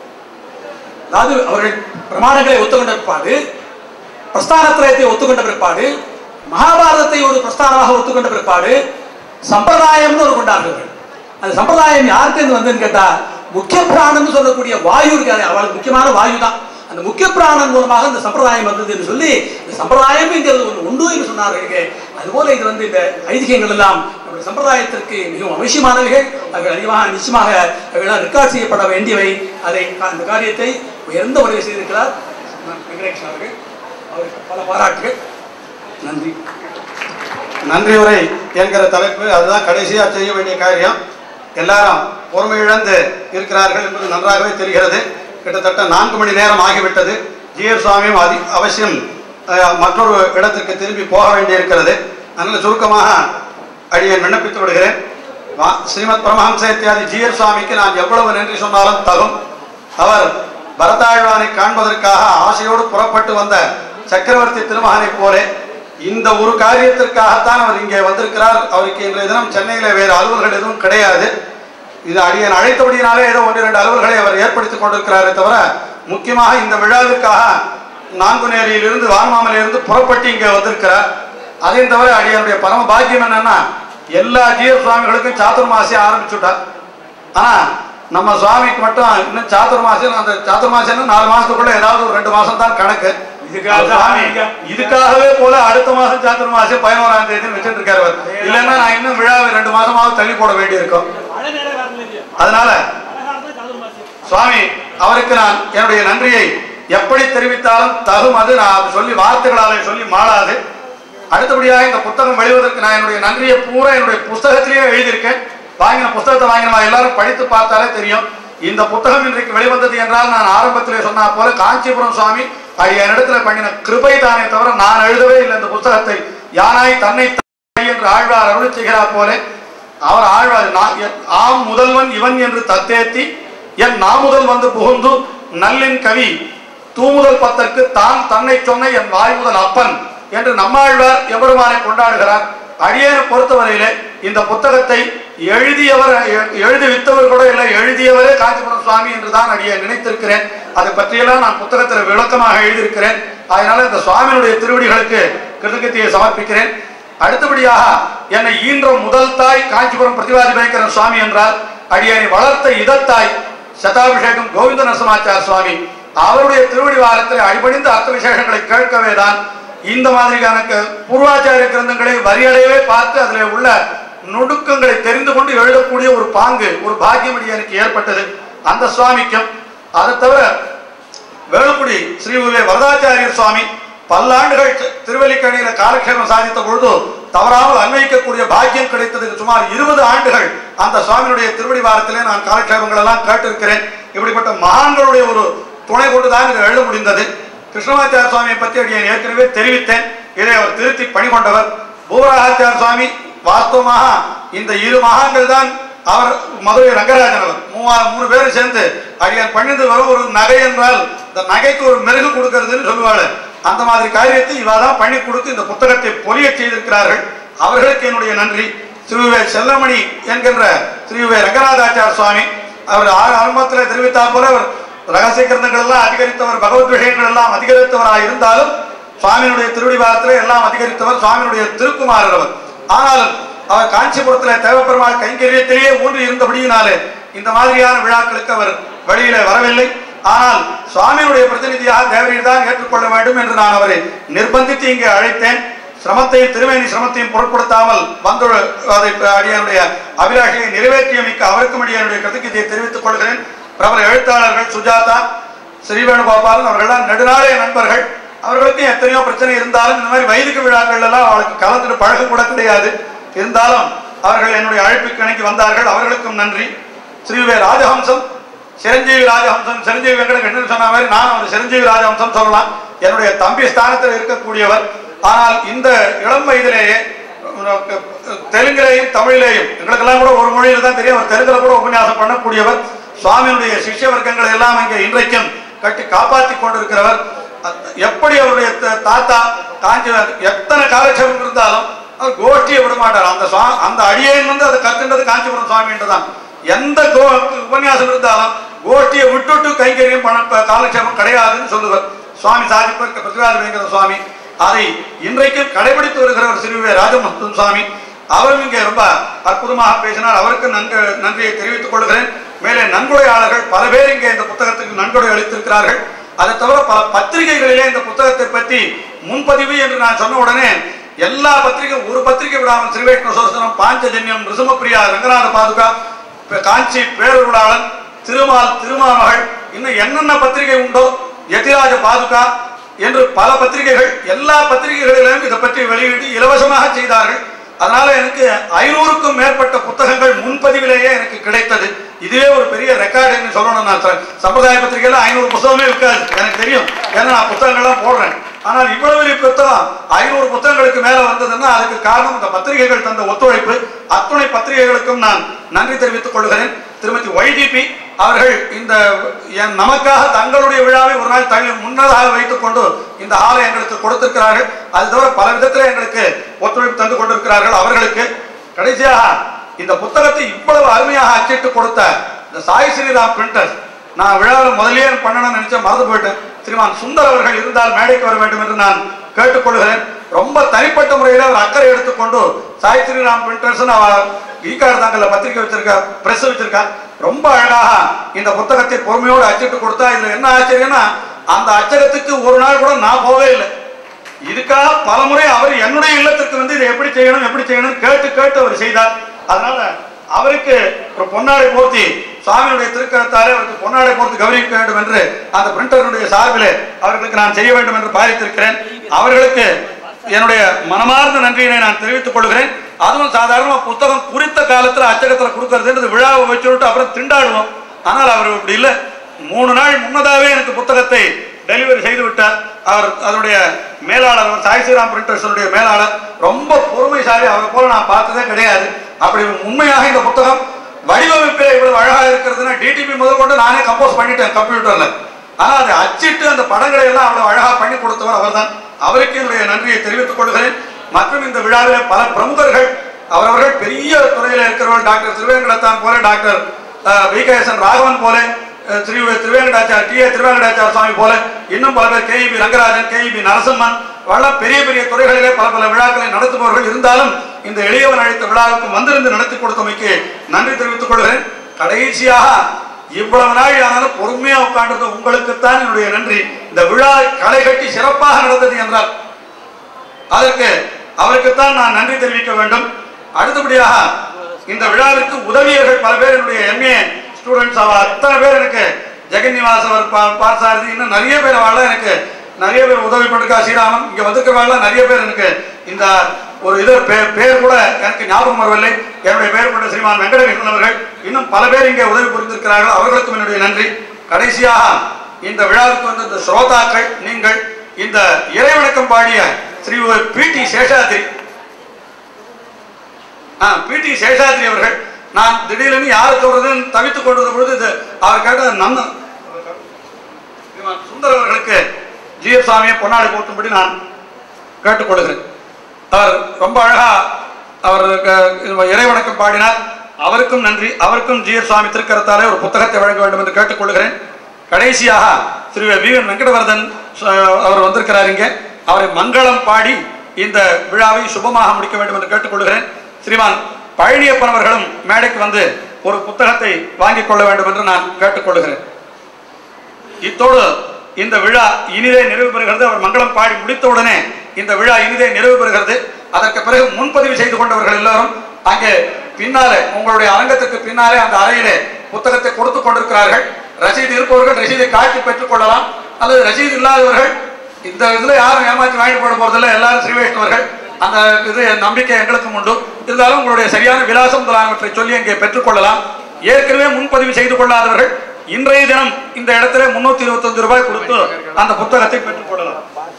அதாவது அவர்கள் பிரமாணங்களை ஒத்துக்கொண்ட பிற்பாடு பிரஸ்தானத்திரயத்தை ஒத்துக்கொண்ட பிற்பாடு மகாபாரதத்தை ஒரு பிரஸ்தானமாக ஒத்துக்கொண்ட பிற்பாடு சம்பிரதாயம்னு ஒரு கொண்டார்கள் அந்த சம்பிரதாயம் யார்கிட்ட வந்ததுன்னு கேட்டா முக்கிய பிராணம்னு சொல்லக்கூடிய வாயு இருக்காது அவளுக்கு முக்கியமான வாயு தான் அந்த முக்கிய பிராணன் மூலமாக இந்த சம்பிரதாயம் வந்தது என்று சொல்லி இந்த சம்பிரதாயம்ங்கிறது ஒன்று உண்டு என்று சொன்னார்கள் அதுபோல இது வந்து இந்த ஐதிகங்கள் எல்லாம் நம்முடைய சம்பிரதாயத்திற்கு மிகவும் அவசியமானவைகள் அவைகள் அதிகமாக நிச்சயமாக அவைகளால் ரெக்கார்ட் செய்யப்பட வேண்டியவை அதை அந்த காரியத்தை உயர்ந்த முறையில் செய்திருக்கிறார் வெங்கடேஷ் அவர்கள் அவருக்கு பல பாராட்டுகள் நன்றி நன்றி உரை என்கிற தலைப்பு அதுதான் கடைசியா செய்ய வேண்டிய காரியம் எல்லாரும் பொறுமை இழந்து இருக்கிறார்கள் என்பது நன்றாகவே தெரிகிறது கிட்டத்தட்ட நான்கு மணி நேரம் ஆகிவிட்டது ஜிஎர் சுவாமியும் அதி அவசியம் அஹ், மற்றொரு இடத்திற்கு திரும்பி போக வேண்டியிருக்கிறது அதனால் சுருக்கமாக அடியேன் விண்ணப்பித்து விடுகிறேன் வா- ஸ்ரீமத் பரமஹம்ச இத்தியாதி ஜிஎர் சுவாமிக்கு நான் எவ்வளவு நன்றி சொன்னாலும் தகும் அவர் பரதாழ்வானை காண்பதற்காக ஆசையோடு புறப்பட்டு வந்த சக்கரவர்த்தி திருமகனைப் போலே இந்த ஒரு காரியத்திற்காகத்தான் அவர் இங்கே வந்திருக்கிறார் அவருக்கு இன்றைய தினம் சென்னையில வேறு அலுவல்கள் எதுவும் கிடையாது இது அடியன் அழைத்தபடியினாலே ஏதோ ஒன்று இரண்டு அலுவல்களை அவர் ஏற்படுத்திக் கொண்டிருக்கிறாரே தவிர முக்கியமாக இந்த விழாவிற்காக நான்குநேரியிலிருந்து வான்மாமலையிலிருந்து புறப்பட்டு இங்கே வந்திருக்கிறார் அதையும் தவிர அடியனுடைய பரம பாக்கியம் என்னன்னா எல்லா ஜீவ சுவாமிகளுக்கும் சாத்துர்மாசியை ஆரம்பிச்சுட்டார் ஆனா நம்ம சுவாமிக்கு மட்டும் இன்னும் சாத்துர்மாசியம் அந்த சாத்துர்மாசியம் நாலு மாசத்துக்குள்ள ஏதாவது ஒரு ரெண்டு மாசம் தான் கணக்கு இதுக்காக சுவாமி இதுக்காகவே போல அடுத்த மாசம் சாத்துர்மாசியம் பதினோராம் தேதி வச்சுட்டு இருக்காரு அவர். இல்லைன்னா நான் இன்னும் விழாவை ரெண்டு மாசமாவது தள்ளி போட வேண்டியிருக்கும் அதனால சுவாமி அவருக்கு நான் என்னுடைய நன்றியை எப்படி தெரிவித்தாலும் தகும் அது நான் அது சொல்லி வார்த்தைகளாலே சொல்லி மாளாது அடுத்தபடியாக இந்த புத்தகம் வெளிவதற்கு நான் என்னுடைய நன்றியை பூரா என்னுடைய புஸ்தகத்திலேயே எழுதியிருக்கேன் வாங்கின புத்தகத்தை வாங்கின எல்லாரும் படித்து பார்த்தாலே தெரியும் இந்த புத்தகம் இன்றைக்கு வெளிவந்தது என்றால் நான் ஆரம்பத்திலே சொன்னா போல காஞ்சிபுரம் சுவாமி அது என்னிடத்துல பண்ணின கிருபை தானே தவிர நான் எழுதவே இல்லை இந்த புத்தகத்தை யானாய் தன்னை தாய் என்று ஆழ்வார் அருள் செய்கிறார் போல அவர் ஆழ்வார் நான் என் ஆம் முதல்வன் இவன் என்று தத்தேத்தி என் நாமுதல் வந்து புகுந்து நல்லின் கவி தூமுதல் பத்தற்கு தான் தன்னை சொன்ன என் வாய்முதல் அப்பன் என்று நம்மாழ்வார் எவருமானை கொண்டாடுகிறார் அடியேனை பொறுத்தவரையிலே இந்த புத்தகத்தை எழுதியவர் எ- எழுதி வித்தவர் கூட இல்லை எழுதியவரே காஞ்சிபுரம் சுவாமி என்று தான் அடியே நினைத்திருக்கிறேன் அதை பற்றியெல்லாம் நான் புத்தகத்தில் விளக்கமாக எழுதியிருக்கிறேன் அதனால இந்த சுவாமியினுடைய திருவடிகளுக்கு கிருதகத்தையை சமர்ப்பிக்கிறேன் அடுத்தபடியாக என்னை ஈன்ற முதல் தாய் காஞ்சிபுரம் பிரதிவாதி பயங்கரன் சுவாமி என்றால் அடியனை வளர்த்த இதத்தாய் சதாபிஷேகம் கோவிந்த நரசிம்மாச்சார் சுவாமி அவருடைய திருவடி வாரத்தில் அடிபணிந்த அர்த்த விசேஷங்களை கேட்கவே தான் இந்த மாதிரியான க- பூர்வாச்சாரிய கிரந்தங்களை வரியடையவே பார்த்து அதில் உள்ள நுணுக்கங்களை தெரிந்து கொண்டு எழுதக்கூடிய ஒரு பாங்கு ஒரு பாக்கியம் அடியனுக்கு ஏற்பட்டது அந்த சுவாமிக்கும் அதை தவிர வேலுக்குடி ஸ்ரீ உவே வரதாச்சாரியர் சுவாமி பல்லாண்டுகள் தி- திருவல்லிக்கணியில காலக்ஷேபம் சாதித்த பொழுது தவறாமல் அன்வைக்கக்கூடிய பாக்கியம் கிடைத்ததுக்கு சுமார் இருபது ஆண்டுகள் அந்த சுவாமியுடைய திருவடி வாரத்திலே நான் காலக்ஷேபங்கள் எல்லாம் கேட்டிருக்கிறேன் இப்படிப்பட்ட மகான்களுடைய ஒரு துணை கொண்டுதான் இது எழுத முடிந்தது கிருஷ்ணமாச்சார சுவாமியை பற்றி அடியேன் ஏற்கனவே தெரிவித்தேன் இதை அவர் திருத்தி பணி கொண்டவர் பூவராச்சார சுவாமி வாஸ்தவமாக இந்த இரு மகான்கள் தான் அவர் மதுரை ரங்கராஜன் அவர் மூவா மூணு பேரும் சேர்ந்து அடியான் பண்ணிட்டு வரும் ஒரு நகை என்றால் இந்த நகைக்கு ஒரு மெருகு கொடுக்கறதுன்னு சொல்லுவாள் அந்த மாதிரி காரியத்தை இவா தான் பண்ணி கொடுத்து இந்த புத்தகத்தை பொலிய செய்திருக்கிறார்கள் அவர்களுக்கு என்னுடைய நன்றி ஸ்ரீவே செல்லமணி என்கின்ற ஸ்ரீவே ரங்கநாதாச்சார் சுவாமி அவர் ஆ- ஆரம்பத்தில் தெரிவித்தார் போல அவர் ரகசிய கிரந்தங்கள் எல்லாம் அதிகரித்தவர் பகவத் விஷயங்கள் எல்லாம் அதிகரித்தவராக இருந்தாலும் சுவாமியினுடைய திருவடிவாரத்திலே எல்லாம் அதிகரித்தவர் சுவாமியினுடைய திருக்குமாரர் அவர் ஆனாலும் அவர் காஞ்சிபுரத்தில் தேவப்பெருமாள் கைங்கரியத்திலேயே ஊன்றி இருந்தபடியினாலே இந்த மாதிரியான விழாக்களுக்கு அவர் வழியில வரவில்லை ஆனால் சுவாமியினுடைய பிரதிநிதியாக தேவரீர் தான் ஏற்றுக்கொள்ள வேண்டும் என்று நான் அவரை நிர்பந்தித்து இங்கே அழைத்தேன் சிரமத்தையும் திருமேனி சிரமத்தையும் பொருட்படுத்தாமல் வந்து அதை அடியனுடைய அபிலாஷையை நிறைவேற்றியமைக்க அவருக்கும் அடியனுடைய கருத்துக்கத்தை தெரிவித்துக் கொள்கிறேன் பிரபல எழுத்தாளர்கள் சுஜாதா ஸ்ரீவேணுகோபாலன் அவர்கள்லாம் நெடுநாளைய நண்பர்கள் அவர்களுக்கும் எத்தனையோ பிரச்சனை இருந்தாலும் இந்த மாதிரி வைதிக விழாக்கள் எல்லாம் அவளுக்கு கலந்துட்டு பழக கூட கிடையாது இருந்தாலும் அவர்கள் என்னுடைய அழைப்புக்கு இணங்கி வந்தார்கள் அவர்களுக்கும் நன்றி ஸ்ரீவே ராஜஹம்சம் சிரஞ்சீவி ராஜஹம்சம் சிரஞ்சீவி வெங்கடகிருஷ்ணன் சொன்ன மாதிரி நான் அவர் சிரஞ்சீவி ராஜஹம்சம் சொல்லலாம் என்னுடைய தம்பி ஸ்தானத்தில் இருக்கக்கூடியவர் ஆனால் இந்த இளம் வயதிலேயே உனக்கு தெலுங்கிலேயும் தமிழிலேயும் எங்களுக்கெல்லாம் கூட ஒரு மொழியில் தான் தெரியும் அவர் தெலுங்குல கூட உபன்யாசம் பண்ணக்கூடியவர் சுவாமியினுடைய சிஷ்ய வர்க்கங்களை எல்லாம் இங்கே இன்றைக்கும் கட்டி காப்பாற்றி கொண்டிருக்கிறவர் அத்- எப்படி அவருடைய த- தாத்தா காஞ்சி எத்தனை காலட்சேபம் இருந்தாலும் அவர் கோஷ்டியை விட மாட்டார் அந்த சுவா அந்த அடியேன் வந்து அதை கத்துன்றது காஞ்சிபுரம் சுவாமின்ட்டு தான் எந்த கோ உபன்யாசம் இருந்தாலும் கோஷ்டியை விட்டுட்டு கைங்கரியம் பண்ண ப- காலட்சேபம் கிடையாதுன்னு சொல்லுவார் சுவாமி சாதிப்பர் பிரதிவாதிங்கிற சுவாமி அதை இன்றைக்கும் கடைபிடித்து வருகிறவர் ஸ்ரீ ராஜமஸ்தன் சுவாமி அவரும் இங்கே ரொம்ப அற்புதமாக பேசினார் அவருக்கு நன்கு நன்றியை தெரிவித்துக் கொள்கிறேன் மேலே நன்கொடையாளர்கள் பல பேர் இங்கே இந்த புத்தகத்துக்கு நன்கொடை அளித்திருக்கிறார்கள் அதை தவிர பல பத்திரிகைகளிலே இந்த புத்தகத்தை பற்றி முன்பதிவு என்று நான் சொன்ன உடனே எல்லா பத்திரிகை ஒரு பத்திரிகை விடாமல் ஸ்ரீவைஷ்ணவ சோசனம் பாஞ்சஜன்யம் ரிசுமப்பிரியா ரங்கநாத பாதுகா பே- காஞ்சி பேரருளாளன் திருமால் திருமாமகள் இன்னும் என்னென்ன பத்திரிகை உண்டோ யதிராஜ பாதுகா என்று பல பத்திரிகைகள் எல்லா பத்திரிகைகளிலும் இதை பற்றி வெளியிட்டு இலவசமாக செய்தார்கள் அதனால எனக்கு ஐநூறுக்கும் மேற்பட்ட புத்தகங்கள் முன்பதிவிலேயே எனக்கு கிடைத்தது இதுவே ஒரு பெரிய ரெக்கார்டுன்னு சொல்லணும் நான் சொல்றேன். சம்பிரதாய பத்திரிகையில ஐநூறு புத்தகமே இருக்காது எனக்கு தெரியும் ஏன்னா நான் புத்தகங்கள்லாம் போடுறேன் ஆனால் இவ்வளவு பெரிய புத்தகம் ஐநூறு புத்தகங்களுக்கு மேல வந்ததுன்னா அதுக்கு காரணம் இந்த பத்திரிகைகள் தந்த ஒத்துழைப்பு அத்துணை பத்திரிகைகளுக்கும் நான் நன்றி தெரிவித்துக் கொள்கிறேன் திருமதி ஒய்டிபி அவர்கள் இந்த என் நமக்காக தங்களுடைய விழாவை ஒரு நாள் தள்ளி முன்னதாக வைத்துக் கொண்டு இந்த ஹாலை எங்களுக்கு கொடுத்திருக்கிறார்கள் அது தவிர பல விதத்தில் எங்களுக்கு ஒத்துழைப்பு தந்து கொண்டிருக்கிறார்கள் அவர்களுக்கு கடைசியாக இந்த புத்தகத்தை இவ்வளவு அருமையாக அச்சிட்டு கொடுத்த இந்த சாய் ஸ்ரீராம் பிரிண்டர்ஸ் நான் விழாவில் முதல்லயே பண்ணணும்னு நினைச்சேன் மறந்து போயிட்டேன் ஸ்ரீமான் சுந்தர் அவர்கள் இருந்தால் மேடைக்கு வர வேண்டும் என்று நான் கேட்டுக்கொள்கிறேன் ரொம்ப தனிப்பட்ட முறையில் அவர் அக்கறை எடுத்துக்கொண்டு சாய் ஸ்ரீராம் பிரிண்டர்ஸ் அவர் ஈக்காடு தாங்கல பத்திரிக்கை வச்சிருக்கா பிரஸ் வச்சிருக்கா ரொம்ப அழகாக இந்த புத்தகத்தை பொறுமையோடு அச்சிட்டு கொடுத்தா இதுல என்ன ஆச்சரியம்னா அந்த அச்சகத்துக்கு ஒரு நாள் கூட நான் போகவே இல்லை இதுக்காக பலமுறை அவர் என்னுடைய இல்லத்திற்கு வந்து இதை எப்படி செய்யணும் எப்படி செய்யணும் கேட்டு கேட்டு அவர் செய்தார் அதனால அவருக்கு ஒரு பொன்னாடை போர்த்தி சுவாமியுடைய திருக்கரத்தாலே அவருக்கு பொன்னாடை போர்த்தி கௌரவிக்க வேண்டும் என்று அந்த பிரிண்டருடைய சார்பிலே அவர்களுக்கு நான் செய்ய வேண்டும் என்று பாதித்திருக்கிறேன் அவர்களுக்கு என்னுடைய மனமார்ந்த நன்றியினை நான் தெரிவித்துக் கொள்கிறேன் அதுவும் சாதாரணமா புத்தகம் குறித்த காலத்துல அச்சகத்துல கொடுக்கறதுன்றது விழாவை வச்சுட்டு அப்புறம் திண்டாடுவோம் ஆனால் அவர் இப்படி இல்லை மூணு நாள் முன்னதாகவே எனக்கு புத்தகத்தை டெலிவரி செய்து விட்டார் அவர் அதனுடைய மேலாளர் அவர் சாய் ஸ்ரீராம் பிரிண்டர்ஸனுடைய மேலாளர் ரொம்ப பொறுமைசாலி அவரை போல நான் பார்த்ததே கிடையாது அப்படி உண்மையாக இந்த புத்தகம் வடிவமைப்பில் இவ்வளவு அழகாக இருக்கிறதுனா டிடிபி முதல் கொண்டு நானே கம்போஸ் பண்ணிட்டேன் கம்ப்யூட்டர்ல ஆனா அதை அச்சிட்டு அந்த படங்களை எல்லாம் அவ்வளவு அழகாக பண்ணி கொடுத்தவர் அவர்தான் அவருக்கு என்னுடைய நன்றியை தெரிவித்துக் கொள்கிறேன் மற்றும் இந்த விழாவில் பல பிரமுகர்கள் அவரவர்கள் பெரிய துறையில் இருக்கிறவர்கள் டாக்டர் திருவேங்கடத்தான் போல doctor V K S N Raghavan போல அஹ், திரு திருவேங்கடாச்சார் டி ஏ திருவேங்கடாச்சார சுவாமி போல இன்னும் பல பேர் கேஇபி ரங்கராஜன் கேஇபி நரசிம்மன் பல பெரிய பெரிய துறைகளிலே பல பல விழாக்களை நடத்துபவர்கள் இருந்தாலும் இந்த எளியவன் அழைத்த விழாவுக்கு வந்திருந்து நடத்தி கொடுத்தமைக்கு நன்றி தெரிவித்துக் கொள்கிறேன் கடைசியாக இவ்வளவு நாள் ஆனாலும் பொறுமையா உட்கார்ந்து உங்களுக்குத்தான் என்னுடைய நன்றி இந்த விழா களை கட்டி சிறப்பாக நடந்தது என்றால் அதற்கு அவருக்குத்தான் நான் நன்றி தெரிவிக்க வேண்டும் அடுத்தபடியாக இந்த விழாவிற்கு உதவியர்கள் பல பேர் என்னுடைய எம்ஏ ஸ்டூடெண்ட்ஸ் அவர் அத்தனை பேர் எனக்கு ஜெகன்னிவாஸ் அவர் பா- பார்சாரதி இன்னும் நிறைய பேர் வாழ எனக்கு நிறைய பேர் உதவி பண்ணிருக்கா ஸ்ரீராமன் இங்க வந்திருக்கிறவாள் நிறைய பேர் எனக்கு இந்த ஒரு இது பேர் பேர் கூட எனக்கு ஞாபகம் வரவில்லை என்னுடைய பேர் கொண்ட ஸ்ரீமான் வெங்கடகிருஷ்ணன் அவர்கள் இன்னும் பல பேர் இங்கே உதவி புரிந்திருக்கிறார்கள் அவர்களுக்கும் என்னுடைய நன்றி கடைசியாக இந்த விழாவுக்கு வந்த இந்த ஸ்ரோதாக்கள் நீங்கள் இந்த இறைவணக்கம் பாடிய Shri P T Seshadri P T Seshadri அவர்கள் நான் திடீர்னு யார் சொல்றதுன்னு தவித்துக் கொண்டிருந்த பொழுது இது அவர் கேட்ட நம்ம சுந்தர் அவர்களுக்கு ஜிஎஃப் சாமியை பொன்னாடை போட்டும்படி நான் கேட்டுக்கொள்கிறேன் அவர் ரொம்ப அழகா அவர் க- இறைவணக்கம் பாடினார் அவருக்கும் நன்றி அவருக்கும் ஜிஎஃப் சுவாமி திருக்கரத்தாலே ஒரு புத்தகத்தை வழங்க வேண்டும் என்று கேட்டுக்கொள்கிறேன் கடைசியாக திரு வீரன் வெங்கடவர்தன் ச- அவர் வந்திருக்கிறார் இங்கே அவரை மங்களம் பாடி இந்த விழாவை சுபமாக முடிக்க வேண்டும் என்று கேட்டுக்கொள்கிறேன் ஸ்ரீமான் பழனியப்பன் அவர்களும் மேடைக்கு வந்து ஒரு புத்தகத்தை வாங்கிக் கொள்ள வேண்டும் என்று நான் கேட்டுக்கொள்கிறேன் இத்தோடு இந்த விழா இனிதே நிறைவு பெறுகிறது அவர் மங்களம் பாடி முடித்தவுடனே இந்த விழா இனிதே நிறைவு பெறுகிறது அதற்கு பிறகு முன்பதிவு செய்து கொண்டவர்கள் எல்லாரும் அங்கே பின்னாலே உங்களுடைய அரங்கத்துக்கு பின்னாலே அந்த அறையிலே புத்தகத்தை கொடுத்து கொண்டிருக்கிறார்கள் ரசீது இருப்பவர்கள் ரசீதை காட்டி பெற்றுக் கொள்ளலாம் அல்லது ரசீது இல்லாதவர்கள் இந்த இதுல யாரும் ஏமாற்றி வாங்கிட்டு போட போறதில்ல எல்லாரும் ஸ்ரீ வைஷ்ணவர்கள் அந்த இது நம்பிக்கை எங்களுக்கும் உண்டு இருந்தாலும் உங்களுடைய சரியான விலாசம் முதலானவற்றை சொல்லி அங்கே பெற்றுக்கொள்ளலாம் ஏற்கனவே முன்பதிவு செய்து கொள்ளாதவர்கள் இன்றைய தினம் இந்த இடத்துல முன்னூத்தி இருபத்தஞ்சு ரூபாய் கொடுத்து அந்த புத்தகத்தை பெற்றுக்கொள்ளலாம்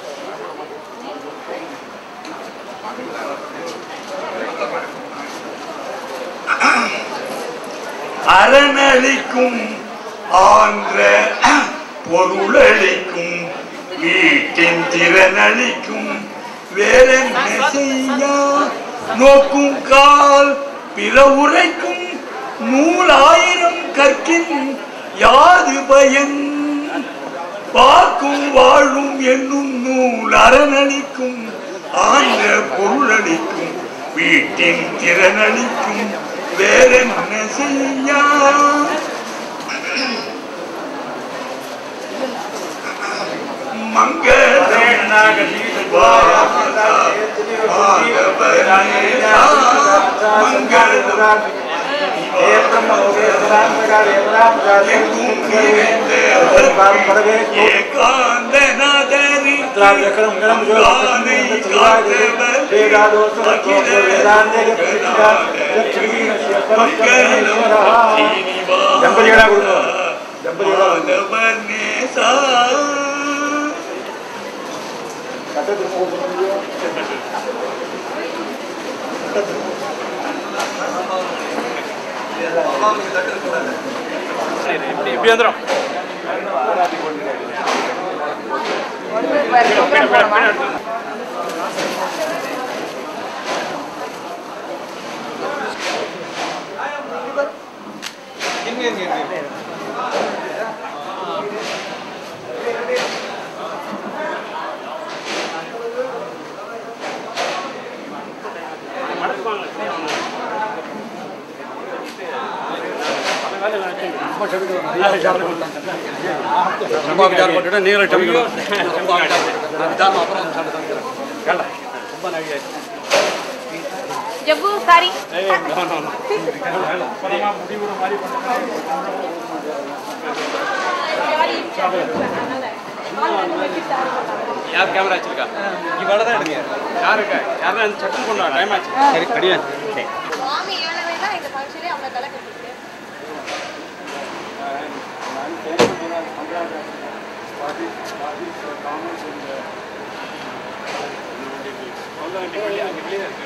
அரணளிக்கும் ஆன்ற பொருளளிக்கும் வீட்டின் திறனளிக்கும் வேறென்ன செய்யா நோக்கும் கால் பிற உரைக்கும் நூலாயிரம் கற்கின் யாது பயன் பார்க்கும் வாழும் என்னும் நூல் அரணளிக்கும் ஆன்ற பொருளளிக்கும் வீட்டின் திறனளிக்கும் வேறென்ன செய்யா மங்களம் ஏகாந்தநாதரி இப்படி வந்துடும் ரொம்ப விசாரம் போட்டுட்டு நீங்களும் க்ஷமிக்கணும் விசாரம் அப்புறம் ஜப்பு காரி யார் கேமரா வச்சிருக்கா இவ்வளோ தான் எடுங்க யாருக்கு யாருன்னா சட்டன் கொண்டு டைம் ஆச்சு சரி கடியா சுவாமி ஏழவை தான் எங்க ஃபங்க்ஷனே அவ்வளோ தலை கட்டிருக்கு அங்கே